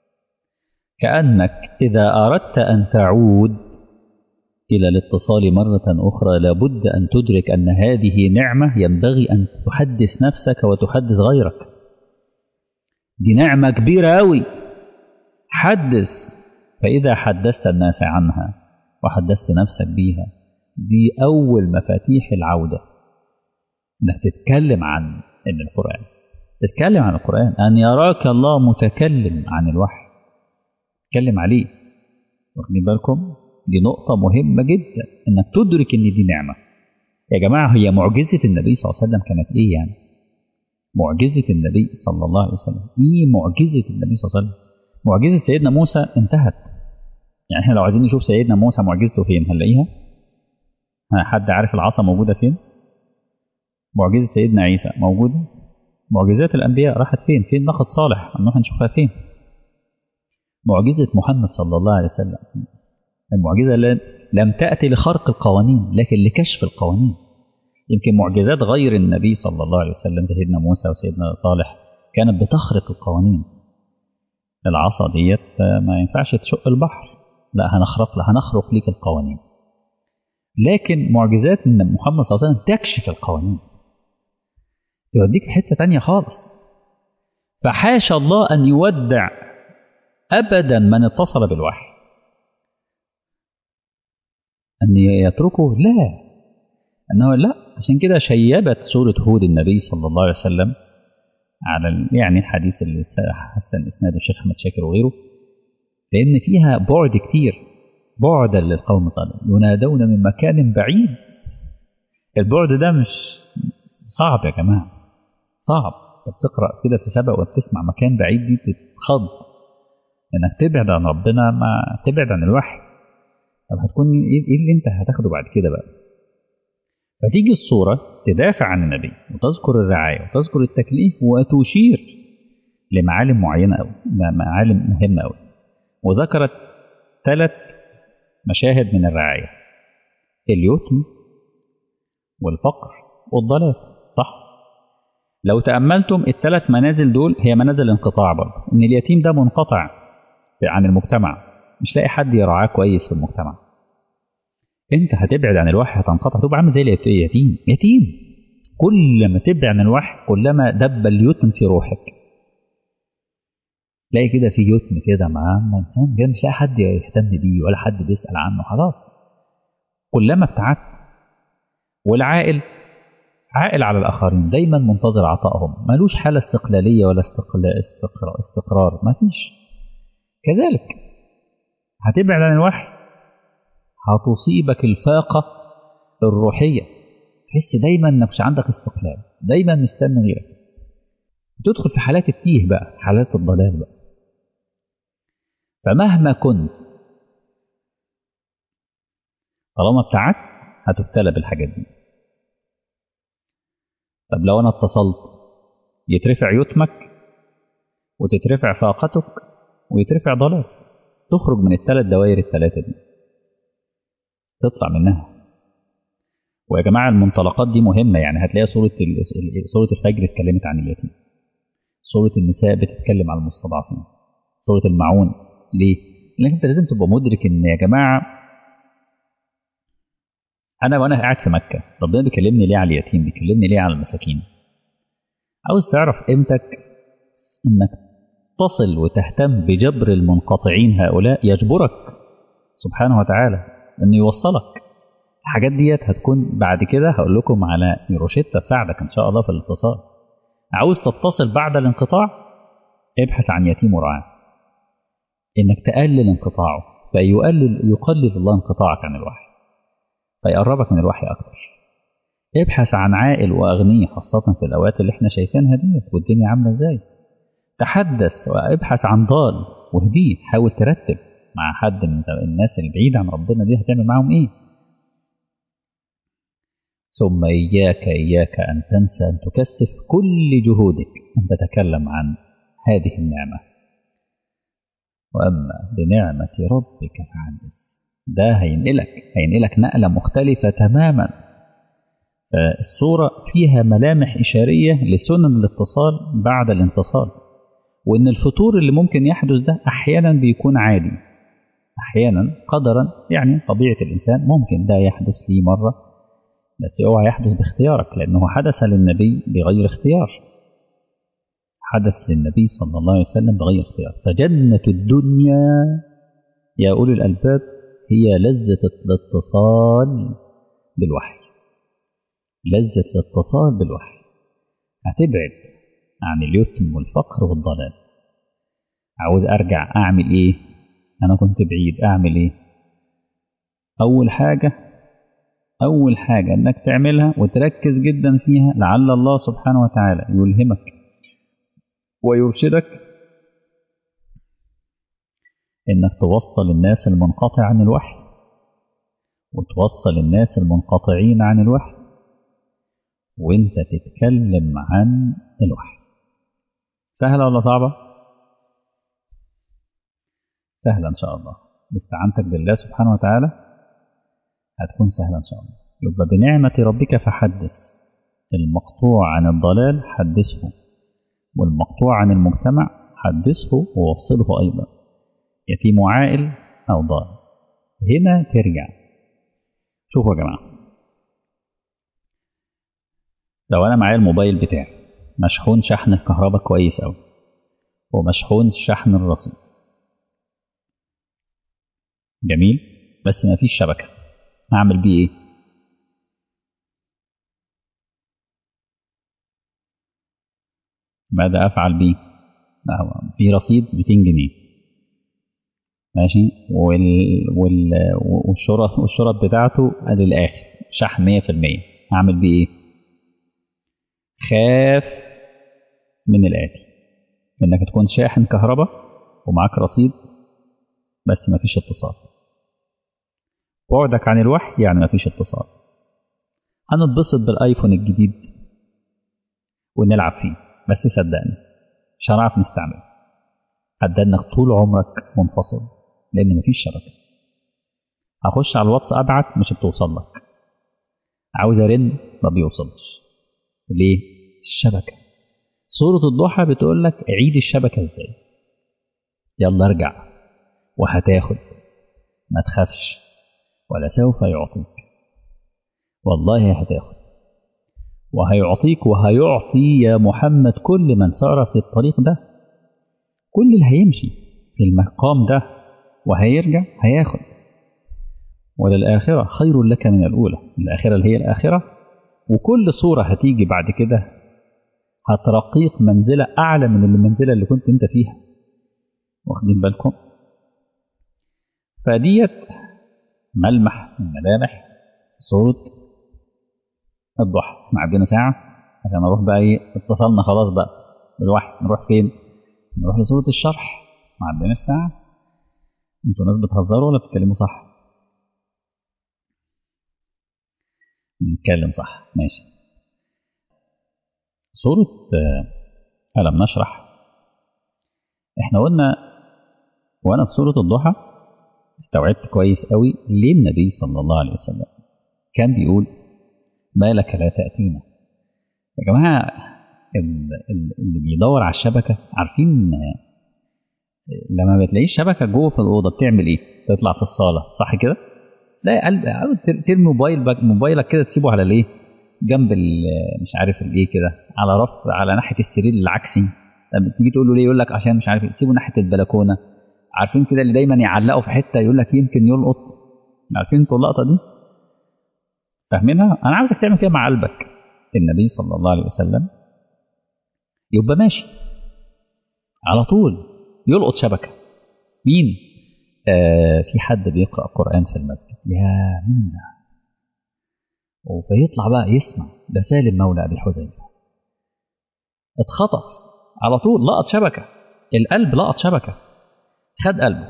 كأنك إذا أردت أن تعود إلى الاتصال مرة أخرى لابد أن تدرك أن هذه نعمة ينبغي أن تحدث نفسك وتحدث غيرك دي نعمة كبيرة أوي حدث فإذا حدثت الناس عنها وحدثت نفسك بيها دي أول مفاتيح العودة انك تتكلم عن ان القرآن تتكلم عن القرآن أن يراك الله متكلم عن الوحي تتكلم عليه واخدين بالكم دي نقطة مهمة جدا انك تدرك ان دي نعمة يا جماعة هي معجزة النبي صلى الله عليه وسلم كانت ايه يعني معجزة النبي صلى الله عليه وسلم ايه معجزة النبي صلى الله عليه وسلم معجزة سيدنا موسى انتهت يعني احنا لو عايزين نشوف سيدنا موسى معجزته فين هنلاقيها حد عارف العصا موجودة فين معجزة سيدنا عيسى موجودة معجزات الأنبياء راحت فين فين ناخد صالح نروح نشوفها فين معجزة محمد صلى الله عليه وسلم المعجزة لم تأتي لخرق القوانين لكن لكشف القوانين يمكن معجزات غير النبي صلى الله عليه وسلم سيدنا موسى وسيدنا صالح كانت بتخرق القوانين العصا ديت ما ينفعش تشق البحر لا هنخرق لا هنخرق ليك القوانين لكن معجزات من محمد صلى الله عليه وسلم تكشف القوانين يوديك حتة تانية خالص فحاشا الله أن يودع أبدا من اتصل بالوحي أن يتركه لا أنه لا عشان كده شيبت سورة هود النبي صلى الله عليه وسلم على يعني الحديث اللي حسن إسناد الشيخ أحمد شاكر وغيره لأن فيها بعد كتير بعدا للقوم الظالمين ينادون من مكان بعيد البعد ده مش صعب يا جماعة صعب بتقرأ كده في سبق وبتسمع مكان بعيد دي تتخض انك تبعد عن ربنا ما تبعد عن الوحي طب هتكون ايه اللي انت هتاخده بعد كده بقى فتيجي الصورة تدافع عن النبي وتذكر الرعاية وتذكر التكليف وتشير لمعالم معينة أوي معالم مهمة أوي وذكرت ثلاث مشاهد من الرعاية اليتم والفقر والضلال صح لو تأملتم الثلاث منازل دول هي منازل انقطاع برضه إن اليتيم ده منقطع عن المجتمع مش لاقي حد يرعاه كويس في المجتمع انت هتبعد عن الوحي هتنقطع تبقى عامل زي اليتيم يتيم كل ما تبعد عن الوحي كلما دب اليتم في روحك تلاقي كده في يتم كده معاه انسان جاي مش لاقي حد يهتم بيه ولا حد بيسال عنه خلاص كلما ابتعدت والعائل عائل على الاخرين دايما منتظر عطائهم ملوش حاله استقلاليه ولا استقلال استقرار, استقرار ما فيش كذلك هتبعد عن الوحي هتصيبك الفاقة الروحية تحس دايما انك مش عندك استقلال دايما مستني غيرك تدخل في حالات التيه بقى حالات الضلال بقى فمهما كنت طالما ابتعدت هتبتلى بالحاجات دي طب لو انا اتصلت يترفع يتمك وتترفع فاقتك ويترفع ضلالك تخرج من الثلاث دوائر الثلاثة دي تطلع منها ويا جماعة المنطلقات دي مهمة يعني هتلاقي سورة سورة الفجر اتكلمت عن اليتيم سورة النساء بتتكلم عن المستضعفين سورة المعون ليه؟ لأن أنت لازم تبقى مدرك إن يا جماعة أنا وأنا قاعد في مكة ربنا بيكلمني ليه على اليتيم بيكلمني ليه على المساكين عاوز تعرف قيمتك إنك تصل وتهتم بجبر المنقطعين هؤلاء يجبرك سبحانه وتعالى انه يوصلك الحاجات ديت هتكون بعد كده هقول لكم على روشتة تساعدك ان شاء الله في الاتصال عاوز تتصل بعد الانقطاع ابحث عن يتيم ورعاه انك تقلل انقطاعه فيقلل يقلل الله انقطاعك عن الوحي فيقربك من الوحي أكتر ابحث عن عائل وأغنياء خاصة في الأوقات اللي احنا شايفينها ديت والدنيا عاملة ازاي تحدث وابحث عن ضال واهديه حاول ترتب مع حد من الناس البعيدة عن ربنا دي هتعمل معاهم ايه ثم إياك إياك أن تنسى أن تكثف كل جهودك أن تتكلم عن هذه النعمة وأما بنعمة ربك فحدث ده هينقلك هينقلك نقلة مختلفة تماما الصورة فيها ملامح إشارية لسنن الاتصال بعد الانتصال وإن الفتور اللي ممكن يحدث ده أحيانا بيكون عادي أحيانا قدرا يعني طبيعة الإنسان ممكن ده يحدث لي مرة بس اوعى يحدث باختيارك لأنه حدث للنبي بغير اختيار حدث للنبي صلى الله عليه وسلم بغير اختيار فجنة الدنيا يا أولي الألباب هي لذة الاتصال بالوحي لذة الاتصال بالوحي هتبعد عن اليتم والفقر والضلال عاوز أرجع أعمل إيه أنا كنت بعيد أعمل إيه أول حاجة أول حاجة إنك تعملها وتركز جدا فيها لعل الله سبحانه وتعالى يلهمك ويرشدك إنك توصل الناس المنقطع عن الوحي وتوصل الناس المنقطعين عن الوحي وانت تتكلم عن الوحي سهلة ولا صعبة؟ سهلة إن شاء الله باستعانتك بالله سبحانه وتعالى هتكون سهلة إن شاء الله يبقى بنعمة ربك فحدث المقطوع عن الضلال حدثه والمقطوع عن المجتمع حدثه ووصله أيضا يتيم عائل أو ضال هنا ترجع شوفوا يا جماعة لو أنا معايا الموبايل بتاعي مشحون شحن الكهرباء كويس أوي ومشحون شحن الرصيد جميل بس ما فيش شبكة أعمل بيه إيه؟ ماذا أفعل بيه؟ في رصيد 200 جنيه ماشي وال... وال... والشرط والشرط بتاعته للآخر شحن 100% أعمل بيه إيه؟ خاف من الآتي إنك تكون شاحن كهرباء ومعاك رصيد بس مفيش اتصال بعدك عن الوحي يعني مفيش اتصال هنتبسط بالايفون الجديد ونلعب فيه بس صدقني مش هنعرف نستعمله قد انك طول عمرك منفصل لان مفيش شبكه هخش على الواتس ابعت مش بتوصل لك عاوز ارن ما بيوصلش ليه الشبكه سوره الضحى بتقول لك عيد الشبكه ازاي يلا ارجع وهتاخد ما تخافش ولا سوف يعطيك والله هتاخد وهيعطيك وهيعطي يا محمد كل من سار في الطريق ده كل اللي هيمشي في المقام ده وهيرجع هياخد وللآخرة خير لك من الأولى الآخرة اللي هي الآخرة وكل صورة هتيجي بعد كده هترقيك منزلة أعلى من المنزلة اللي كنت أنت فيها واخدين بالكم فديت ملمح من ملامح صورة الضحى احنا عندنا ساعة عشان نروح بقى ايه اتصلنا خلاص بقى بالوحي نروح فين؟ نروح لصورة الشرح ما عندنا الساعة انتوا ناس بتهزروا ولا بتتكلموا صح؟ نتكلم صح ماشي صورة ألم نشرح احنا قلنا وانا في سورة الضحى استوعبت كويس قوي ليه النبي صلى الله عليه وسلم كان بيقول ما لك لا تأتينا يا جماعة اللي بيدور على الشبكة عارفين لما بتلاقيش شبكة جوه في الأوضة بتعمل إيه؟ تطلع في الصالة صح كده؟ لا قلب ترمي موبايل موبايلك كده تسيبه على الايه؟ جنب مش عارف الايه كده على رف على ناحية السرير العكسي لما تيجي تقول له ليه يقول لك عشان مش عارف تسيبه ناحية البلكونة عارفين كده اللي دايما يعلقوا في حته يقول لك يمكن يلقط عارفين انتوا اللقطه دي فاهمينها انا عاوزك تعمل كده مع قلبك النبي صلى الله عليه وسلم يبقى ماشي على طول يلقط شبكه مين آه في حد بيقرا قران في المسجد يا مين ده فيطلع بقى يسمع ده سالم مولى ابي حذيفه اتخطف على طول لقط شبكه القلب لقط شبكه خد قلبه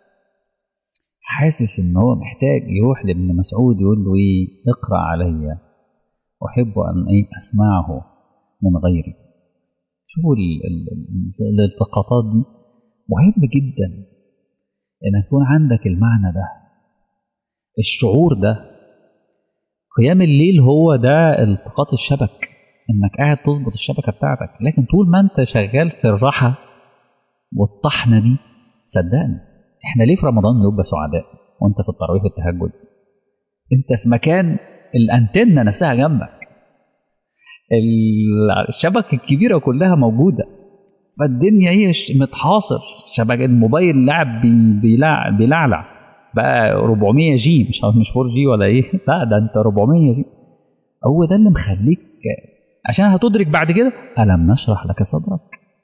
حاسس ان هو محتاج يروح لابن مسعود يقول له ايه اقرا علي احب ان ايه اسمعه من غيري شوفوا الالتقاطات دي مهم جدا ان يكون عندك المعنى ده الشعور ده قيام الليل هو ده التقاط الشبك انك قاعد تظبط الشبكه بتاعتك لكن طول ما انت شغال في الراحه والطحنه دي صدقني احنا ليه في رمضان نبقى سعداء وانت في التراويح والتهجد انت في مكان الانتنه نفسها جنبك الشبكه الكبيره كلها موجوده فالدنيا هي متحاصر شبكه الموبايل لعب بيلع بيلعلع بقى 400 جي مش مش 4 جي ولا ايه لا ده انت 400 جي هو ده اللي مخليك عشان هتدرك بعد كده ألم نشرح لك صدرك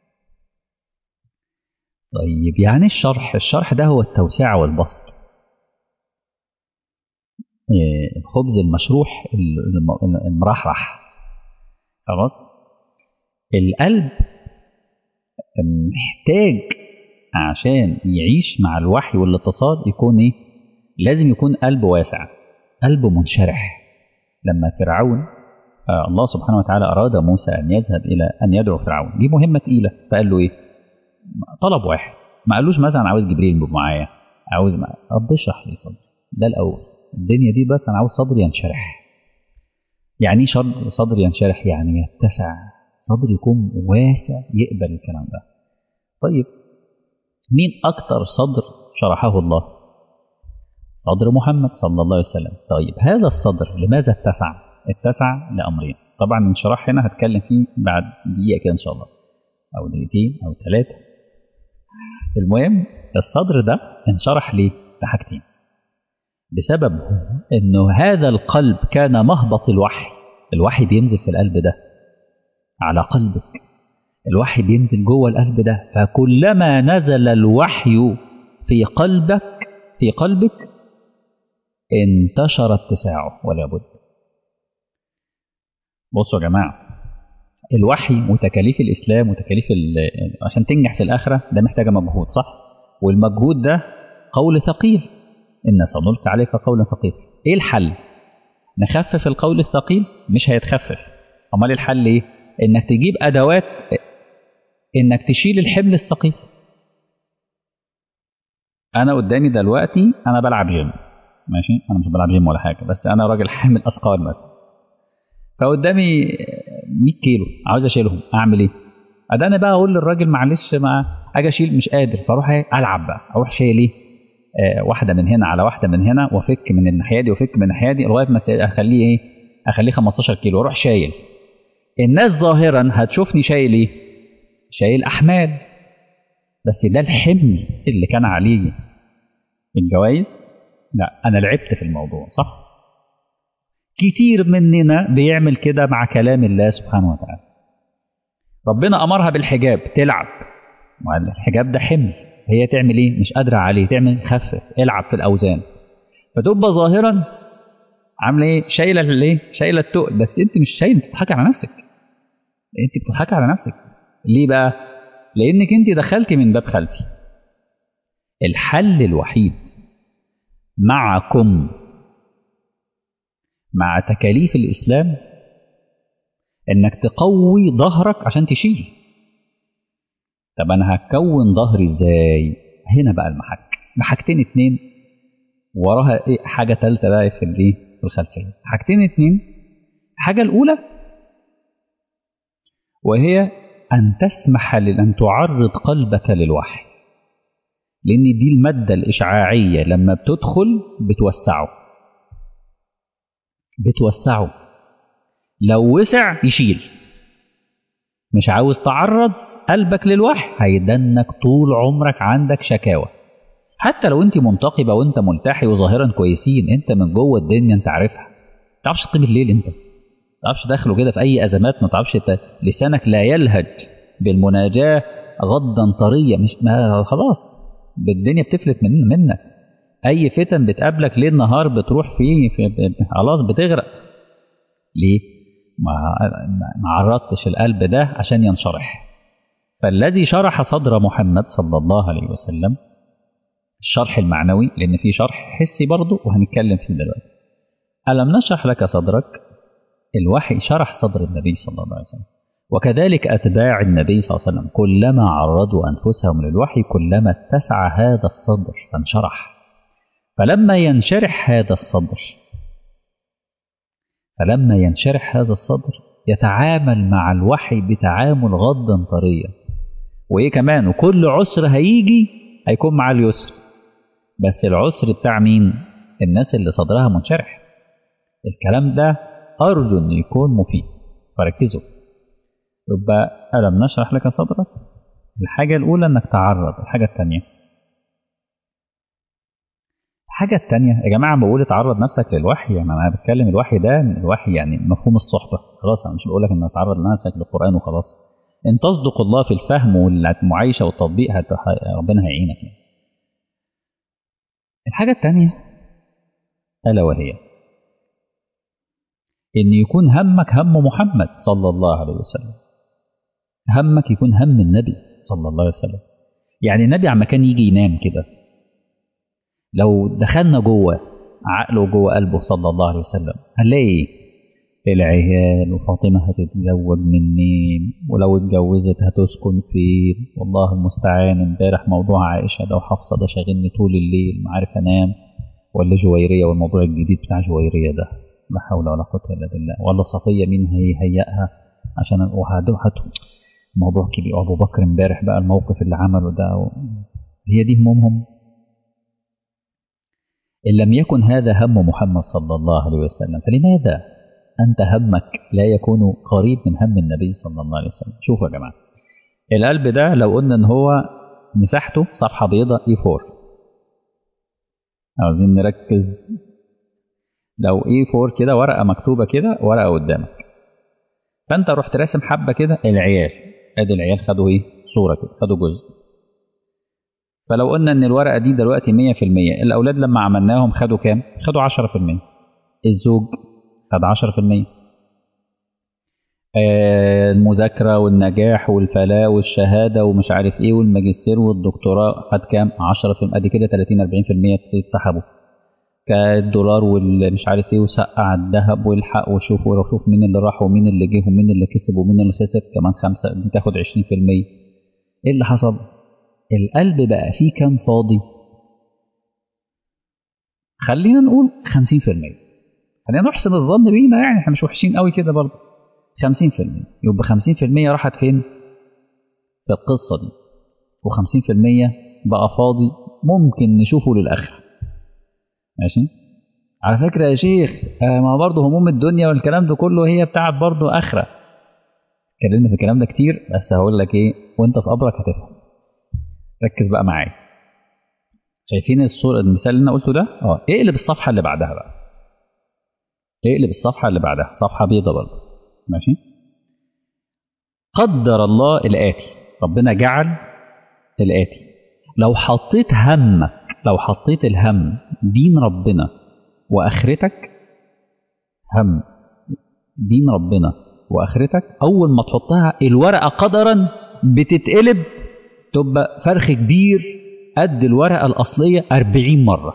طيب يعني الشرح الشرح ده هو التوسعة والبسط الخبز المشروح المرحرح خلاص القلب محتاج عشان يعيش مع الوحي والاتصال يكون ايه لازم يكون قلب واسع قلب منشرح لما فرعون آه الله سبحانه وتعالى أراد موسى أن يذهب إلى أن يدعو فرعون دي مهمة تقيلة فقال له إيه طلب واحد ما قالوش مثلا عاوز جبريل يبقى معايا عاوز معايا رب اشرح لي صدري ده الأول الدنيا دي بس أنا عاوز صدري ينشرح يعني ايه صدري ينشرح يعني يتسع صدري يكون واسع يقبل الكلام ده طيب مين أكتر صدر شرحه الله صدر محمد صلى الله عليه وسلم طيب هذا الصدر لماذا اتسع اتسع لأمرين طبعا الانشراح هنا هتكلم فيه بعد دقيقة كده إن شاء الله أو دقيقتين أو ثلاثة المهم الصدر ده انشرح ليه لحاجتين بسبب انه هذا القلب كان مهبط الوحي الوحي بينزل في القلب ده على قلبك الوحي بينزل جوه القلب ده فكلما نزل الوحي في قلبك في قلبك انتشر اتساعه ولا بد بصوا يا جماعه الوحي وتكاليف الاسلام وتكاليف عشان تنجح في الاخره ده محتاجه مجهود صح والمجهود ده قول ثقيل ان سنلقي عليك قولا ثقيل ايه الحل نخفف القول الثقيل مش هيتخفف امال الحل ايه انك تجيب ادوات انك تشيل الحمل الثقيل انا قدامي دلوقتي انا بلعب جيم ماشي انا مش بلعب جيم ولا حاجه بس انا راجل حامل اثقال مثلا فقدامي 100 كيلو عاوز اشيلهم اعمل ايه ده انا بقى اقول للراجل معلش ما اجي اشيل مش قادر فاروح ايه العب بقى اروح شايل ايه آه واحده من هنا على واحده من هنا وافك من الناحيه دي وافك من الناحيه دي لغايه ما اخليه ايه اخليه 15 كيلو واروح شايل الناس ظاهرا هتشوفني شايل ايه شايل احمال بس ده الحمل اللي كان عليه الجوائز لا انا لعبت في الموضوع صح كتير مننا بيعمل كده مع كلام الله سبحانه وتعالى ربنا امرها بالحجاب تلعب الحجاب ده حمل هي تعمل ايه مش قادره عليه تعمل خفف العب في الاوزان فتبقى ظاهرا عامله ايه شايله الايه شايله التقل بس انت مش شايله بتضحكي على نفسك انت بتضحكي على نفسك ليه بقى لانك انت دخلتي من باب خلفي الحل الوحيد معكم مع تكاليف الاسلام انك تقوي ظهرك عشان تشيل طب انا هكون ظهري ازاي هنا بقى المحك محكتين اتنين وراها ايه حاجه ثالثه بقى في الايه في الخلفيه حاجتين اتنين الحاجه الاولى وهي ان تسمح لان تعرض قلبك للوحي لان دي الماده الاشعاعيه لما بتدخل بتوسعه بتوسعه لو وسع يشيل مش عاوز تعرض قلبك للوحي هيدنك طول عمرك عندك شكاوى حتى لو انت منتقبه وانت ملتحي وظاهرا كويسين انت من جوه الدنيا انت عارفها ما تعرفش تقيم الليل انت ما تعرفش تدخله كده في اي ازمات ما تعرفش لسانك لا يلهج بالمناجاه غضا طريا مش ما خلاص الدنيا بتفلت من منك اي فتن بتقابلك ليل نهار بتروح فيه في خلاص بتغرق ليه؟ ما ما عرضتش القلب ده عشان ينشرح فالذي شرح صدر محمد صلى الله عليه وسلم الشرح المعنوي لأن في شرح حسي برضه وهنتكلم فيه دلوقتي ألم نشرح لك صدرك الوحي شرح صدر النبي صلى الله عليه وسلم وكذلك أتباع النبي صلى الله عليه وسلم كلما عرضوا أنفسهم للوحي كلما اتسع هذا الصدر فانشرح فلما ينشرح هذا الصدر فلما ينشرح هذا الصدر يتعامل مع الوحي بتعامل غضا طريا وإيه كمان وكل عسر هيجي هيكون مع اليسر بس العسر بتاع مين الناس اللي صدرها منشرح الكلام ده أرجو أن يكون مفيد فركزوا يبقى ألم نشرح لك صدرك الحاجة الأولى أنك تعرض الحاجة الثانية الحاجة الثانية يا جماعة بقول تعرض نفسك للوحي يعني أنا بتكلم الوحي ده الوحي يعني مفهوم الصحبة خلاص أنا مش بقول لك إنك تعرض نفسك للقرآن وخلاص إن تصدق الله في الفهم والمعايشة والتطبيق ربنا هيعينك يعني. الحاجة الثانية ألا وهي إن يكون همك هم محمد صلى الله عليه وسلم همك يكون هم النبي صلى الله عليه وسلم يعني النبي عما كان يجي ينام كده لو دخلنا جوه عقله جوه قلبه صلى الله عليه وسلم هنلاقي العيال وفاطمة هتتزوج منين ولو اتجوزت هتسكن فين والله المستعان امبارح موضوع عائشة ده وحفصة ده شاغلني طول الليل ما عارف انام ولا جويرية والموضوع الجديد بتاع جويرية ده لا حول ولا قوة إلا بالله ولا صفية مين هيهيئها عشان وهاتوا موضوع كبير أبو بكر امبارح بقى الموقف اللي عمله ده و... هي دي همومهم إن لم يكن هذا هم محمد صلى الله عليه وسلم فلماذا أنت همك لا يكون قريب من هم النبي صلى الله عليه وسلم شوفوا يا جماعة القلب ده لو قلنا إن هو مساحته صفحة بيضاء اي 4 عاوزين نركز لو اي 4 كده ورقة مكتوبة كده ورقة قدامك فأنت رحت راسم حبة كده العيال ادي العيال خدوا ايه صورة كده خدوا جزء فلو قلنا ان الورقة دي دلوقتي 100% الأولاد لما عملناهم خدوا كام؟ خدوا 10% الزوج خد 10% آه المذاكرة والنجاح والفلاح والشهادة ومش عارف ايه والماجستير والدكتوراه خد كام؟ 10% ادي كده 30 40% اتسحبوا كالدولار والمش عارف ايه وسقع الذهب والحق وشوف ولو شوف مين اللي راح ومين اللي جه ومين اللي كسب ومين اللي خسر كمان خمسة بتاخد 20% ايه اللي حصل؟ القلب بقى فيه كام فاضي خلينا نقول 50% خلينا نحسن الظن بينا يعني احنا مش وحشين قوي كده برضه 50% يبقى 50% راحت فين في القصة دي و50% بقى فاضي ممكن نشوفه للآخرة ماشي على فكرة يا شيخ آه ما برضه هموم الدنيا والكلام ده كله هي بتاعت برضه آخرة اتكلمنا في الكلام ده كتير بس هقول لك ايه وانت في قبرك هتفهم ركز بقى معايا شايفين الصورة المثال اللي انا قلته ده اه اقلب الصفحة اللي بعدها بقى اقلب الصفحة اللي بعدها صفحة بيضة برضه ماشي قدر الله الآتي ربنا جعل الآتي لو حطيت همك لو حطيت الهم دين ربنا وآخرتك هم دين ربنا وآخرتك أول ما تحطها الورقة قدرا بتتقلب تبقى فرخ كبير قد الورقة الأصلية أربعين مرة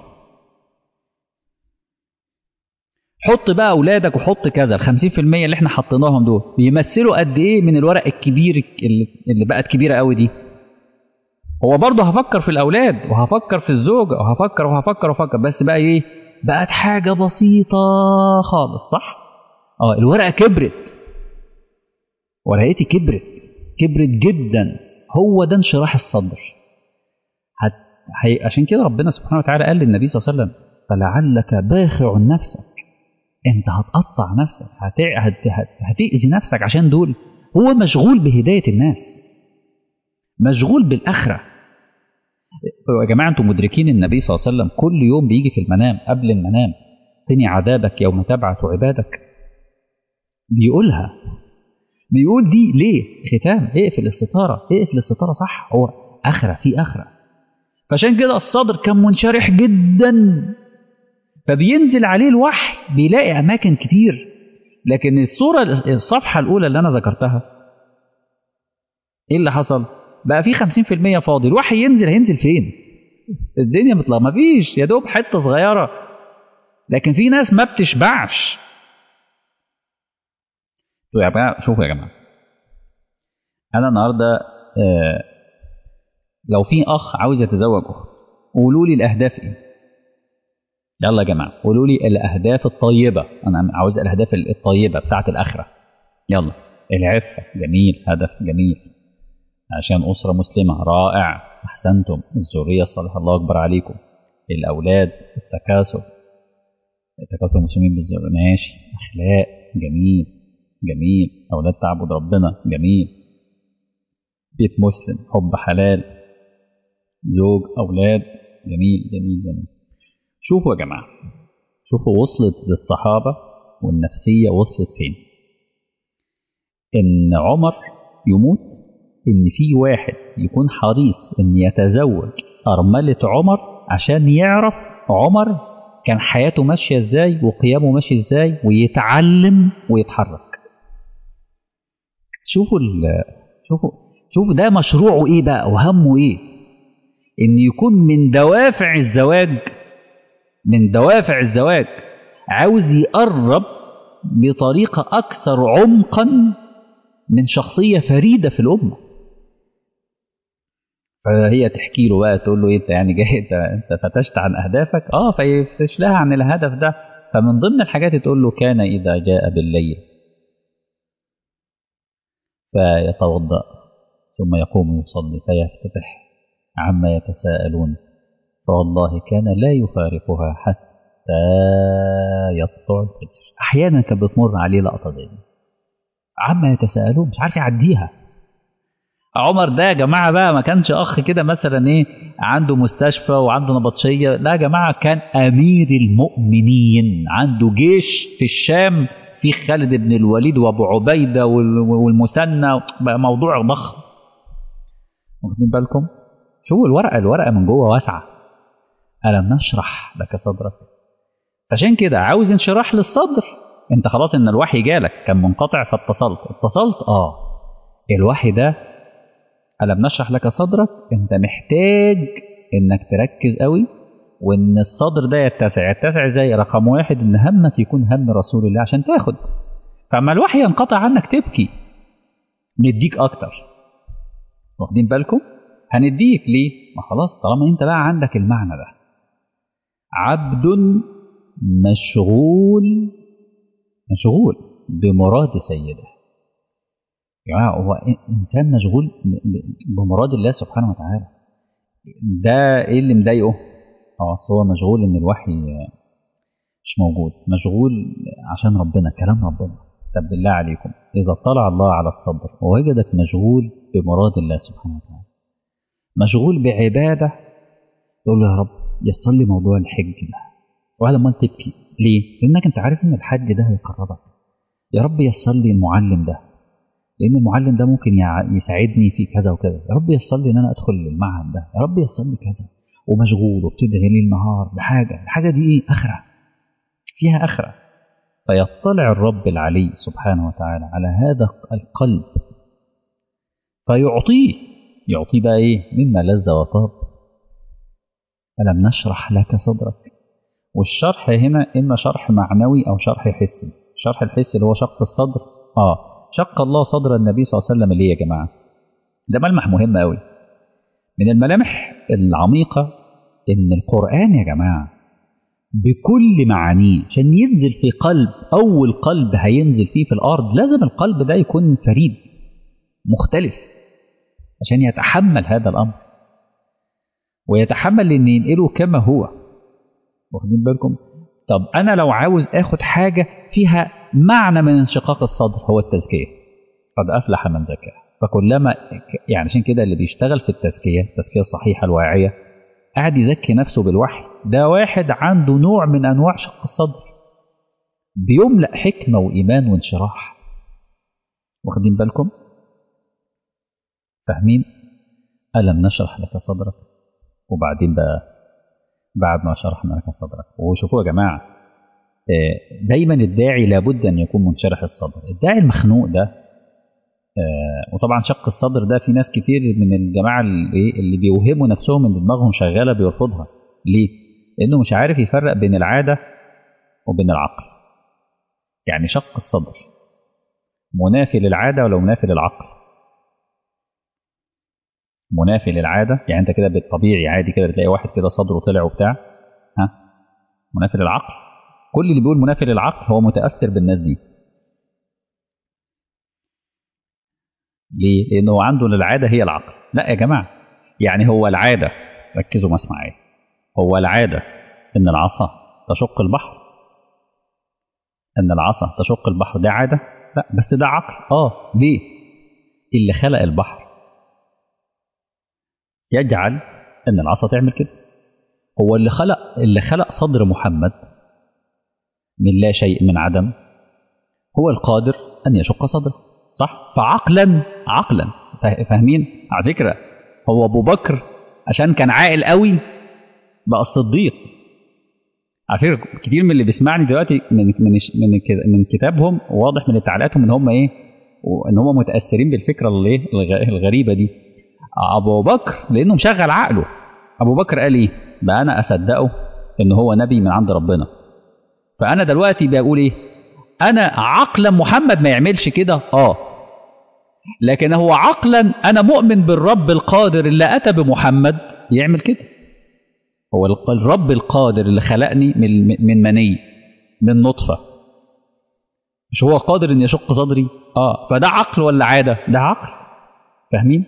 حط بقى أولادك وحط كذا الخمسين في المية اللي احنا حطيناهم دول بيمثلوا قد إيه من الورق الكبير اللي, اللي بقت كبيرة قوي دي هو برضه هفكر في الأولاد وهفكر في الزوجة وهفكر وهفكر وهفكر بس بقى إيه بقت حاجة بسيطة خالص صح؟ اه الورقة كبرت ورقتي كبرت كبرت جدا هو ده انشراح الصدر هت... هي... عشان كده ربنا سبحانه وتعالى قال للنبي صلى الله عليه وسلم فلعلك باخع نفسك انت هتقطع نفسك هت... هت... هت... هتأذي نفسك عشان دول هو مشغول بهداية الناس مشغول بالآخرة يا جماعة انتم مدركين النبي صلى الله عليه وسلم كل يوم بيجي في المنام قبل المنام تني عذابك يوم تبعث عبادك بيقولها بيقول دي ليه ختام اقفل الستارة اقفل الستارة صح هو آخرة في آخرة فعشان كده الصدر كان منشرح جدا فبينزل عليه الوحي بيلاقي أماكن كتير لكن الصورة الصفحة الأولى اللي أنا ذكرتها إيه اللي حصل؟ بقى في 50% فاضي الوحي ينزل هينزل فين؟ الدنيا مطلع ما فيش يا دوب حتة صغيرة لكن في ناس ما بتشبعش يا جماعة شوفوا يا جماعة أنا النهاردة آه لو في أخ عاوز يتزوج أخت قولوا لي الأهداف إيه؟ يلا يا جماعة قولوا لي الأهداف الطيبة أنا عاوز الأهداف الطيبة بتاعة الآخرة يلا العفة جميل هدف جميل عشان أسرة مسلمة رائع أحسنتم الذرية الصالحة الله أكبر عليكم الأولاد التكاثر التكاثر المسلمين بالذرية ماشي أخلاق جميل جميل أولاد تعبد ربنا جميل بيت مسلم حب حلال زوج أولاد جميل جميل جميل شوفوا يا جماعة شوفوا وصلت للصحابة والنفسية وصلت فين إن عمر يموت إن في واحد يكون حريص إن يتزوج أرملة عمر عشان يعرف عمر كان حياته ماشية إزاي وقيامه ماشي إزاي ويتعلم ويتحرك شوفوا شوفوا شوفوا ده مشروعه إيه بقى وهمه إيه إن يكون من دوافع الزواج من دوافع الزواج عاوز يقرب بطريقة أكثر عمقا من شخصية فريدة في الأمة فهي تحكي له بقى تقول له ايه انت يعني جاي انت انت فتشت عن اهدافك اه فيفتش لها عن الهدف ده فمن ضمن الحاجات تقول له كان اذا جاء بالليل فيتوضا ثم يقوم يصلي فيفتتح عما يتساءلون فوالله كان لا يفارقها حتى يطلع الفجر احيانا كانت بتمر عليه لقطه دي عما يتساءلون مش عارف يعديها عمر ده يا جماعه بقى ما كانش اخ كده مثلا ايه عنده مستشفى وعنده نبطشيه لا يا جماعه كان امير المؤمنين عنده جيش في الشام في خالد بن الوليد وابو عبيده والمثنى بقى موضوع ضخم واخدين بالكم شوفوا الورقه الورقه من جوه واسعه الم نشرح لك صدرك عشان كده عاوز انشراح للصدر انت خلاص ان الوحي جالك كان منقطع فاتصلت اتصلت اه الوحي ده ألم نشرح لك صدرك أنت محتاج إنك تركز قوي وإن الصدر ده يتسع يتسع زي رقم واحد إن همك يكون هم رسول الله عشان تاخد فأما الوحي ينقطع عنك تبكي نديك أكتر واخدين بالكم هنديك ليه ما خلاص طالما أنت بقى عندك المعنى ده عبد مشغول مشغول بمراد سيده يا جماعه هو انسان مشغول بمراد الله سبحانه وتعالى ده ايه اللي مضايقه؟ اه هو مشغول ان الوحي مش موجود مشغول عشان ربنا كلام ربنا طب بالله عليكم اذا اطلع الله على الصبر ووجدك مشغول بمراد الله سبحانه وتعالى مشغول بعباده تقول له يا رب يسر لي موضوع الحج ده وهذا ما تبكي ليه؟ لانك انت عارف ان الحج ده هيقربك يا رب يسر لي المعلم ده لان المعلم ده ممكن يساعدني في كذا وكذا يا رب ييسر لي ان انا ادخل المعهد ده يا رب ييسر لي كذا ومشغول وبتدعي ليل نهار بحاجه الحاجه دي ايه اخره فيها اخره فيطلع الرب العلي سبحانه وتعالى على هذا القلب فيعطيه يعطيه بقى ايه مما لذ وطاب ألم نشرح لك صدرك والشرح هنا إما شرح معنوي أو شرح حسي الشرح الحسي اللي هو شق الصدر آه شق الله صدر النبي صلى الله عليه وسلم ليه يا جماعة ده ملمح مهم قوي من الملامح العميقة إن القرآن يا جماعة بكل معانيه عشان ينزل في قلب أول قلب هينزل فيه في الأرض لازم القلب ده يكون فريد مختلف عشان يتحمل هذا الأمر ويتحمل إن ينقله كما هو واخدين بالكم طب أنا لو عاوز آخد حاجة فيها معنى من انشقاق الصدر هو التزكية قد أفلح من زكاها فكلما يعني عشان كده اللي بيشتغل في التزكية التزكية الصحيحة الواعية قاعد يزكي نفسه بالوحي ده واحد عنده نوع من أنواع شق الصدر بيملأ حكمة وإيمان وانشراح واخدين بالكم فاهمين ألم نشرح لك صدرك وبعدين بقى بعد ما شرحنا لك صدرك وشوفوا يا جماعة دايما الداعي لابد ان يكون منشرح الصدر الداعي المخنوق ده وطبعا شق الصدر ده في ناس كتير من الجماعه اللي, اللي بيوهموا نفسهم ان دماغهم شغاله بيرفضها ليه لانه مش عارف يفرق بين العاده وبين العقل يعني شق الصدر منافي للعاده ولا منافي للعقل منافي للعاده يعني انت كده بالطبيعي عادي كده بتلاقي واحد كده صدره طلع وبتاع ها منافي للعقل كل اللي بيقول منافي للعقل هو متاثر بالناس دي ليه؟ لأنه عنده للعادة هي العقل لا يا جماعة يعني هو العادة ركزوا بس معايا هو العادة إن العصا تشق البحر إن العصا تشق البحر ده عادة لا بس ده عقل آه ليه؟ اللي خلق البحر يجعل إن العصا تعمل كده هو اللي خلق اللي خلق صدر محمد من لا شيء من عدم هو القادر أن يشق صدره صح فعقلا عقلا فاهمين على فكره هو ابو بكر عشان كان عاقل قوي بقى الصديق على فكره كتير من اللي بيسمعني دلوقتي من من من من كتابهم واضح من تعليقاتهم ان هم ايه ان هم متاثرين بالفكره اللي الغريبه دي ابو بكر لانه مشغل عقله ابو بكر قال ايه بقى انا اصدقه ان هو نبي من عند ربنا فانا دلوقتي بقول ايه انا عقلا محمد ما يعملش كده اه لكن هو عقلا انا مؤمن بالرب القادر اللي اتى بمحمد يعمل كده هو الرب القادر اللي خلقني من من مني من نطفه مش هو قادر ان يشق صدري اه فده عقل ولا عاده ده عقل فاهمين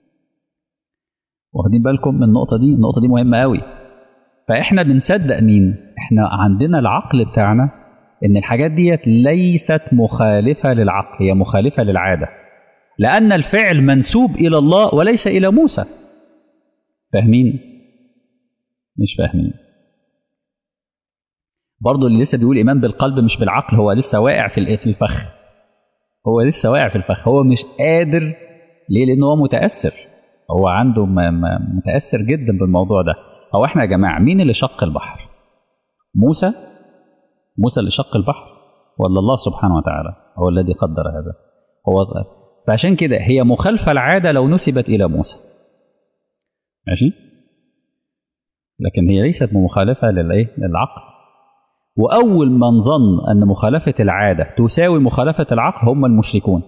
واخدين بالكم من النقطه دي النقطه دي مهمه قوي فاحنا بنصدق مين احنا عندنا العقل بتاعنا ان الحاجات ديت ليست مخالفه للعقل هي مخالفه للعاده لان الفعل منسوب الى الله وليس الى موسى فاهمين مش فاهمين برضه اللي لسه بيقول ايمان بالقلب مش بالعقل هو لسه واقع في في الفخ هو لسه واقع في الفخ هو مش قادر ليه لانه هو متاثر هو عنده متاثر جدا بالموضوع ده هو احنا يا جماعه مين اللي شق البحر موسى موسى اللي شق البحر ولا الله سبحانه وتعالى هو الذي قدر هذا هو فعشان كده هي مخالفة العادة لو نسبت إلى موسى ماشي لكن هي ليست مخالفة للإيه؟ للعقل وأول من ظن أن مخالفة العادة تساوي مخالفة العقل هم المشركون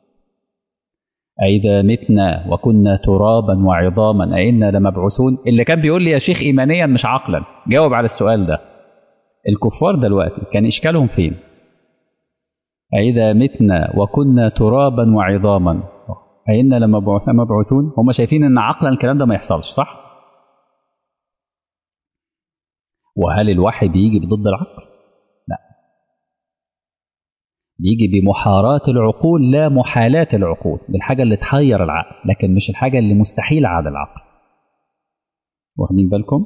أئذا متنا وكنا ترابا وعظاما أئنا لمبعوثون اللي كان بيقول لي يا شيخ إيمانيا مش عقلا جاوب على السؤال ده الكفار دلوقتي كان إشكالهم فين أئذا متنا وكنا ترابا وعظاما أئنا لمبعوثون هم شايفين أن عقلا الكلام ده ما يحصلش صح وهل الوحي بيجي ضد العقل لا بيجي بمحاراة العقول لا محالات العقول بالحاجة اللي تحير العقل لكن مش الحاجة اللي مستحيل على العقل واخدين بالكم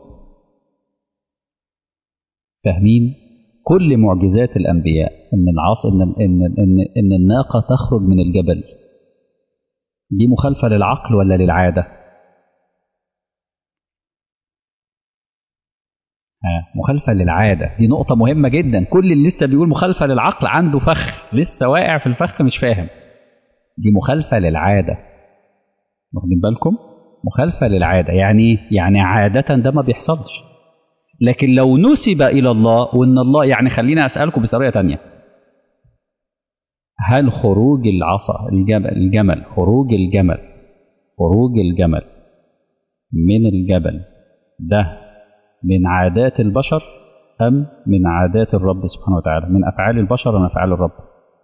فاهمين كل معجزات الأنبياء إن العاص إن إن إن إن الناقة تخرج من الجبل دي مخالفة للعقل ولا للعادة؟ آه مخالفة للعادة دي نقطة مهمة جدا كل اللي لسه بيقول مخالفة للعقل عنده فخ لسه واقع في الفخ مش فاهم دي مخالفة للعادة واخدين بالكم؟ مخالفة للعادة يعني يعني عادة ده ما بيحصلش لكن لو نسب إلى الله وإن الله يعني خلينا أسألكم بطريقة تانية هل خروج العصا الجبل الجمل خروج الجمل خروج الجمل من الجبل ده من عادات البشر أم من عادات الرب سبحانه وتعالى من أفعال البشر أم أفعال الرب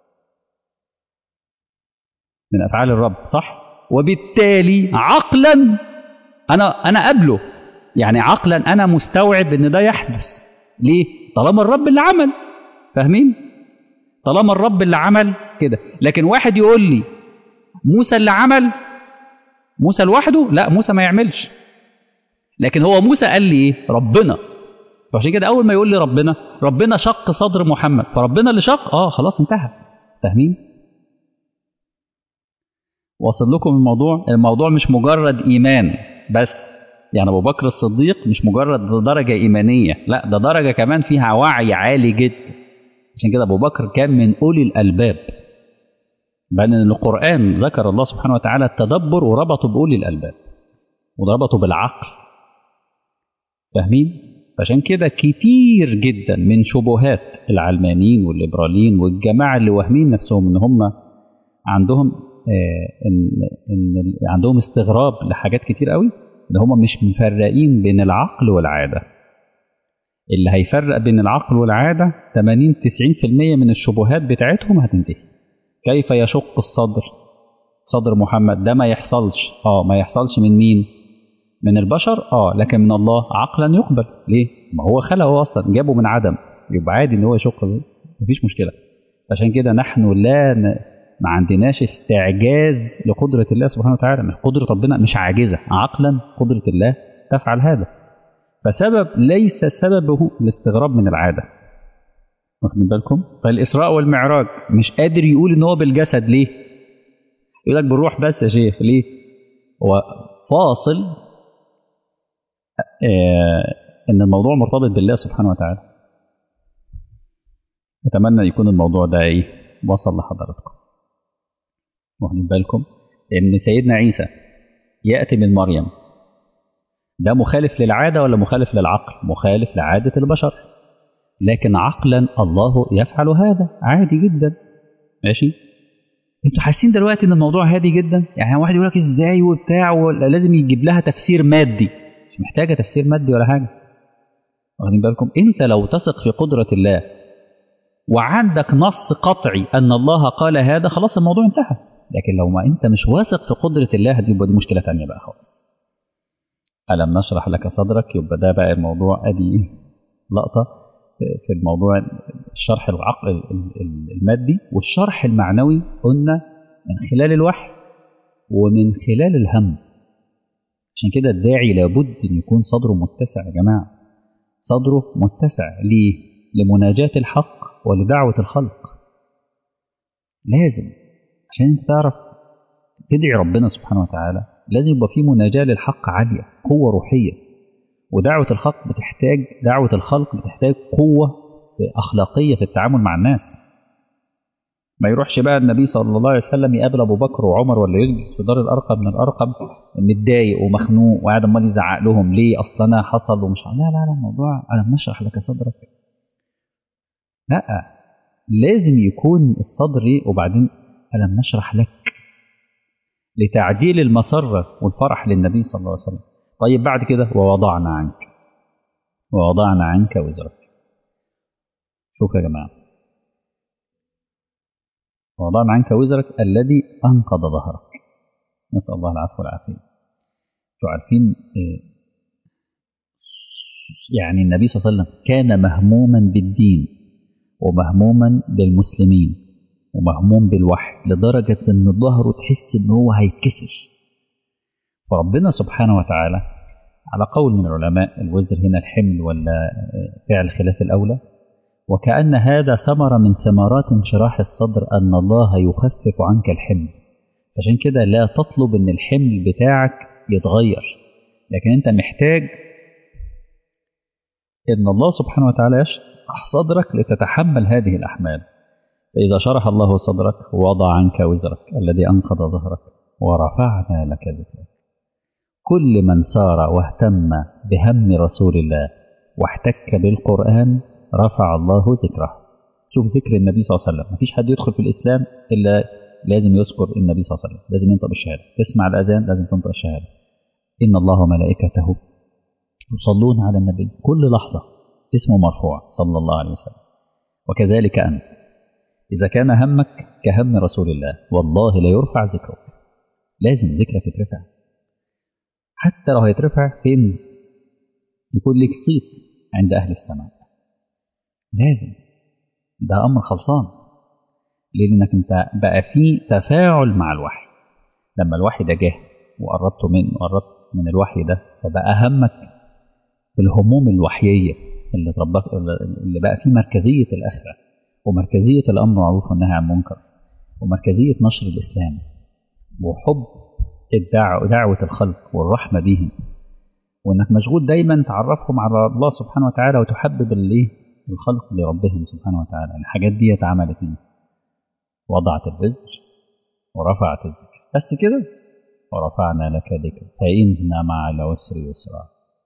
من أفعال الرب صح وبالتالي عقلا أنا أنا قبله يعني عقلا انا مستوعب ان ده يحدث ليه طالما الرب اللي عمل فاهمين طالما الرب اللي عمل كده لكن واحد يقول لي موسى اللي عمل موسى لوحده لا موسى ما يعملش لكن هو موسى قال لي ايه ربنا فعشان كده اول ما يقول لي ربنا ربنا شق صدر محمد فربنا اللي شق اه خلاص انتهى فاهمين واصل لكم الموضوع الموضوع مش مجرد ايمان بس يعني ابو بكر الصديق مش مجرد درجه ايمانيه لا ده درجه كمان فيها وعي عالي جدا عشان كده أبو بكر كان من أولي الألباب بل ان القرآن ذكر الله سبحانه وتعالى التدبر وربطه بأولي الألباب وربطه بالعقل فاهمين؟ فعشان كده كتير جدا من شبهات العلمانيين والليبراليين والجماعة اللي واهمين نفسهم ان هم عندهم آه ان ان عندهم استغراب لحاجات كتير قوي ان هم مش مفرقين بين العقل والعادة اللي هيفرق بين العقل والعادة 80 90% من الشبهات بتاعتهم هتنتهي كيف يشق الصدر صدر محمد ده ما يحصلش اه ما يحصلش من مين من البشر اه لكن من الله عقلا يقبل ليه ما هو خلقه اصلا جابه من عدم يبقى عادي ان هو يشق مفيش مشكله عشان كده نحن لا ن... ما عندناش استعجاز لقدرة الله سبحانه وتعالى مش قدرة ربنا مش عاجزة عقلا قدرة الله تفعل هذا فسبب ليس سببه الاستغراب من العادة واخدين بالكم فالإسراء والمعراج مش قادر يقول ان هو بالجسد ليه يقول لك بالروح بس يا شيخ ليه هو فاصل آه ان الموضوع مرتبط بالله سبحانه وتعالى اتمنى يكون الموضوع ده ايه وصل لحضراتكم واخدين بالكم ان سيدنا عيسى ياتي من مريم ده مخالف للعاده ولا مخالف للعقل مخالف لعاده البشر لكن عقلا الله يفعل هذا عادي جدا ماشي انتوا حاسين دلوقتي ان الموضوع هادي جدا يعني واحد يقول لك ازاي وبتاع ولا لازم يجيب لها تفسير مادي مش محتاجه تفسير مادي ولا حاجه واخدين بالكم انت لو تثق في قدره الله وعندك نص قطعي ان الله قال هذا خلاص الموضوع انتهى لكن لو ما انت مش واثق في قدره الله دي يبقى دي مشكله ثانيه بقى خالص الم نشرح لك صدرك يبقى ده بقى الموضوع ادي لقطه في الموضوع الشرح العقل المادي والشرح المعنوي قلنا من خلال الوحي ومن خلال الهم عشان كده الداعي لابد ان يكون صدره متسع يا جماعه صدره متسع ليه لمناجاة الحق ولدعوة الخلق لازم عشان انت تعرف تدعي ربنا سبحانه وتعالى لازم يبقى في مناجاة للحق عالية قوة روحية ودعوة الخلق بتحتاج دعوة الخلق بتحتاج قوة أخلاقية في التعامل مع الناس ما يروحش بقى النبي صلى الله عليه وسلم يقابل أبو بكر وعمر ولا يجلس في دار الأرقم من الأرقم متضايق ومخنوق وقاعد عمال يزعق لهم ليه أصل أنا حصل ومش لا لا لا الموضوع أنا نشرح لك صدرك لا لازم يكون الصدر ايه وبعدين ألم نشرح لك لتعجيل المسرة والفرح للنبي صلى الله عليه وسلم طيب بعد كده ووضعنا عنك ووضعنا عنك وزرك شوف يا جماعة ووضعنا عنك وزرك الذي أنقض ظهرك نسأل الله العفو والعافية شو عارفين إيه يعني النبي صلى الله عليه وسلم كان مهموما بالدين ومهموما بالمسلمين ومهموم بالوحي لدرجة ان ظهره تحس ان هو هيتكسر فربنا سبحانه وتعالى على قول من العلماء الوزر هنا الحمل ولا فعل خلاف الأولى وكأن هذا ثمرة من ثمرات انشراح الصدر أن الله يخفف عنك الحمل عشان كده لا تطلب ان الحمل بتاعك يتغير لكن انت محتاج ان الله سبحانه وتعالى يشرح صدرك لتتحمل هذه الأحمال فإذا شرح الله صدرك ووضع عنك وزرك الذي أنقض ظهرك ورفعنا لك ذكرك كل من سار واهتم بهم رسول الله واحتك بالقرآن رفع الله ذكره شوف ذكر النبي صلى الله عليه وسلم مفيش حد يدخل في الإسلام إلا لازم يذكر النبي صلى الله عليه وسلم لازم ينطق الشهادة تسمع الأذان لازم تنطق الشهادة إن الله وملائكته يصلون على النبي كل لحظة اسمه مرفوع صلى الله عليه وسلم وكذلك أنت إذا كان همك كهم رسول الله والله لا يرفع ذكرك لازم ذكرك يترفع حتى لو هيترفع فين يكون لك صيت عند أهل السماء لازم ده أمر خلصان لأنك أنت بقى في تفاعل مع الوحي لما الوحي ده جه وقربت منه وقربت من الوحي ده فبقى همك الهموم الوحييه اللي ربك اللي بقى فيه مركزيه الاخره ومركزيه الامر بالمعروف والنهي عن المنكر ومركزيه نشر الاسلام وحب الدعوة دعوة الخلق والرحمة بهم وانك مشغول دايما تعرفهم على الله سبحانه وتعالى وتحبب الايه الخلق لربهم سبحانه وتعالى الحاجات دي اتعملت ايه وضعت الوزر ورفعت الذكر بس كده ورفعنا لك ذكر فإن مع العسر يسرا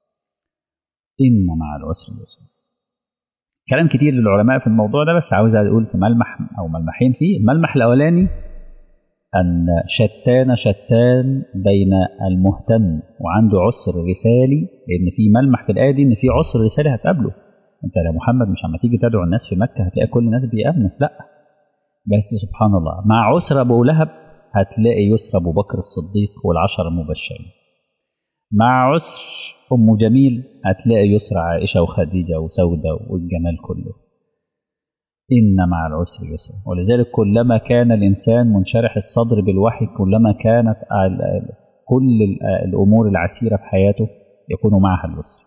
إن مع العسر يسرا كلام كتير للعلماء في الموضوع ده بس عاوز أقول في ملمح أو ملمحين فيه الملمح الأولاني أن شتان شتان بين المهتم وعنده عسر رسالي لأن في ملمح في الآية دي إن في عسر رسالي هتقابله أنت يا محمد مش عم تيجي تدعو الناس في مكة هتلاقي كل الناس بيأمنوا لا بس سبحان الله مع عسر أبو لهب هتلاقي يسر أبو بكر الصديق والعشر المبشرين مع عسر أم جميل هتلاقي يسر عائشة وخديجة وسودة والجمال كله إن مع العسر يسرا ولذلك كلما كان الإنسان منشرح الصدر بالوحي كلما كانت كل الأمور العسيرة في حياته يكون معها اليسر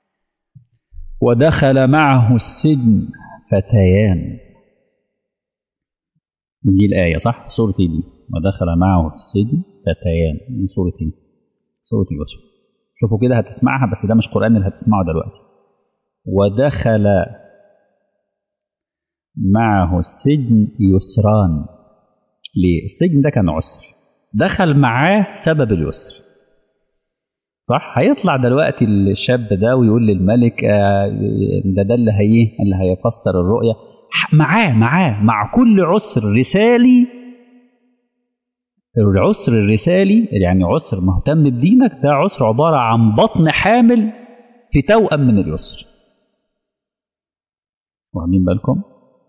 ودخل معه السجن فتيان دي الآية صح؟ سورة دي ودخل معه السجن فتيان من سورة ايه؟ سورة يوسف شوفوا كده هتسمعها بس ده مش قرآن اللي هتسمعه دلوقتي ودخل معه السجن يسران ليه؟ السجن ده كان عسر دخل معاه سبب اليسر صح هيطلع دلوقتي الشاب ده ويقول للملك آه ده ده اللي هي اللي هيفسر الرؤيا معاه معاه مع كل عسر رسالي العسر الرسالي يعني عسر مهتم بدينك ده عسر عبارة عن بطن حامل في توأم من اليسر واخدين بالكم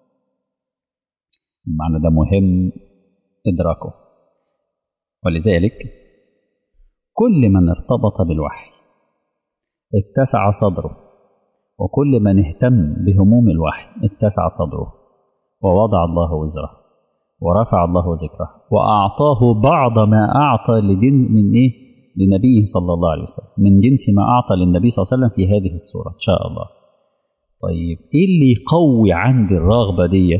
المعنى ده مهم إدراكه ولذلك كل من ارتبط بالوحي اتسع صدره وكل من اهتم بهموم الوحي اتسع صدره ووضع الله وزره ورفع الله ذكره وأعطاه بعض ما أعطى لدين من إيه؟ لنبيه صلى الله عليه وسلم من جنس ما أعطى للنبي صلى الله عليه وسلم في هذه السورة إن شاء الله طيب إيه اللي يقوي عندي الرغبة دي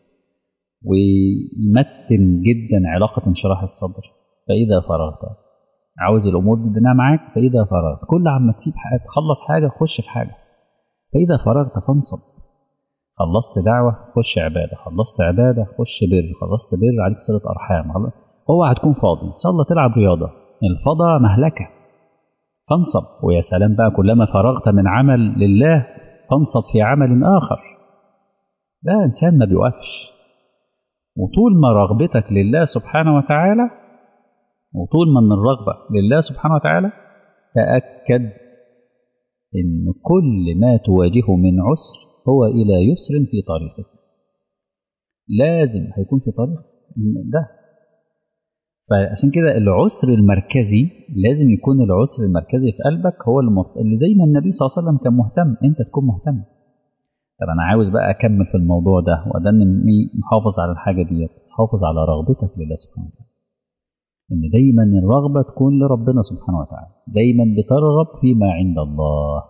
ويمتن جدا علاقة انشراح الصدر فإذا فرغت عاوز الأمور دي تنام معاك فإذا فرغت كل عما تسيب حاجة تخلص حاجة خش في حاجة فإذا فرغت فانصب خلصت دعوة خش عبادة خلصت عبادة خش بر خلصت بر عليك صلة أرحام هو هتكون فاضي إن شاء الله تلعب رياضة الفضاء مهلكة فانصب ويا سلام بقى كلما فرغت من عمل لله فانصب في عمل آخر لا إنسان ما بيوقفش وطول ما رغبتك لله سبحانه وتعالى وطول ما من الرغبة لله سبحانه وتعالى تأكد إن كل ما تواجهه من عسر هو إلى يسر في طريقك لازم هيكون في طريق ده فعشان كده العسر المركزي لازم يكون العسر المركزي في قلبك هو اللي زي ما النبي صلى الله عليه وسلم كان مهتم انت تكون مهتم طب انا عاوز بقى اكمل في الموضوع ده وده اني محافظ على الحاجه ديت حافظ على رغبتك لله سبحانه وتعالى ان دايما الرغبه تكون لربنا سبحانه وتعالى دايما بترغب فيما عند الله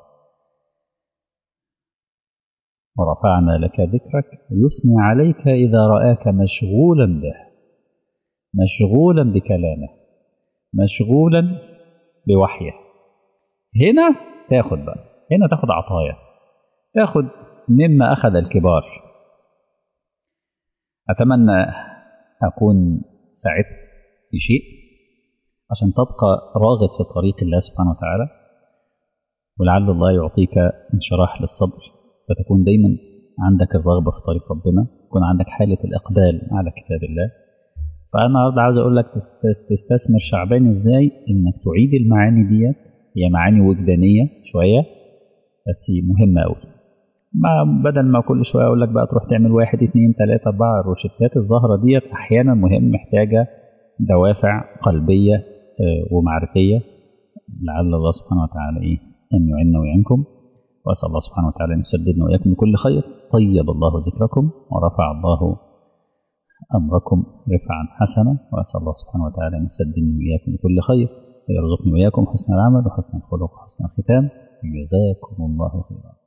ورفعنا لك ذكرك يثني عليك إذا رآك مشغولا به مشغولا بكلامه مشغولا بوحيه هنا تاخد بقى هنا تاخد عطايا تاخد مما أخذ الكبار أتمنى أكون سعدت في شيء عشان تبقى راغب في طريق الله سبحانه وتعالى ولعل الله يعطيك انشراح للصدر فتكون دايما عندك الرغبة في طريق ربنا يكون عندك حالة الإقبال على كتاب الله فأنا النهارده عاوز أقول لك تستثمر شعبان إزاي إنك تعيد المعاني ديت هي معاني وجدانية شوية بس مهمة أوي ما بدل ما كل شوية أقول لك بقى تروح تعمل واحد اتنين تلاتة أربعة الروشتات الظاهرة ديت أحيانا مهم محتاجة دوافع قلبية ومعرفية لعل الله سبحانه وتعالى إيه أن يعيننا ويعينكم وأسأل الله سبحانه وتعالى أن يسددنا وإياكم من كل خير طيب الله ذكركم ورفع الله أمركم رفعا حسنا وأسأل الله سبحانه وتعالى أن يسددني وإياكم من كل خير ويرزقني وإياكم حسن العمل وحسن الخلق وحسن الختام جزاكم الله خيرا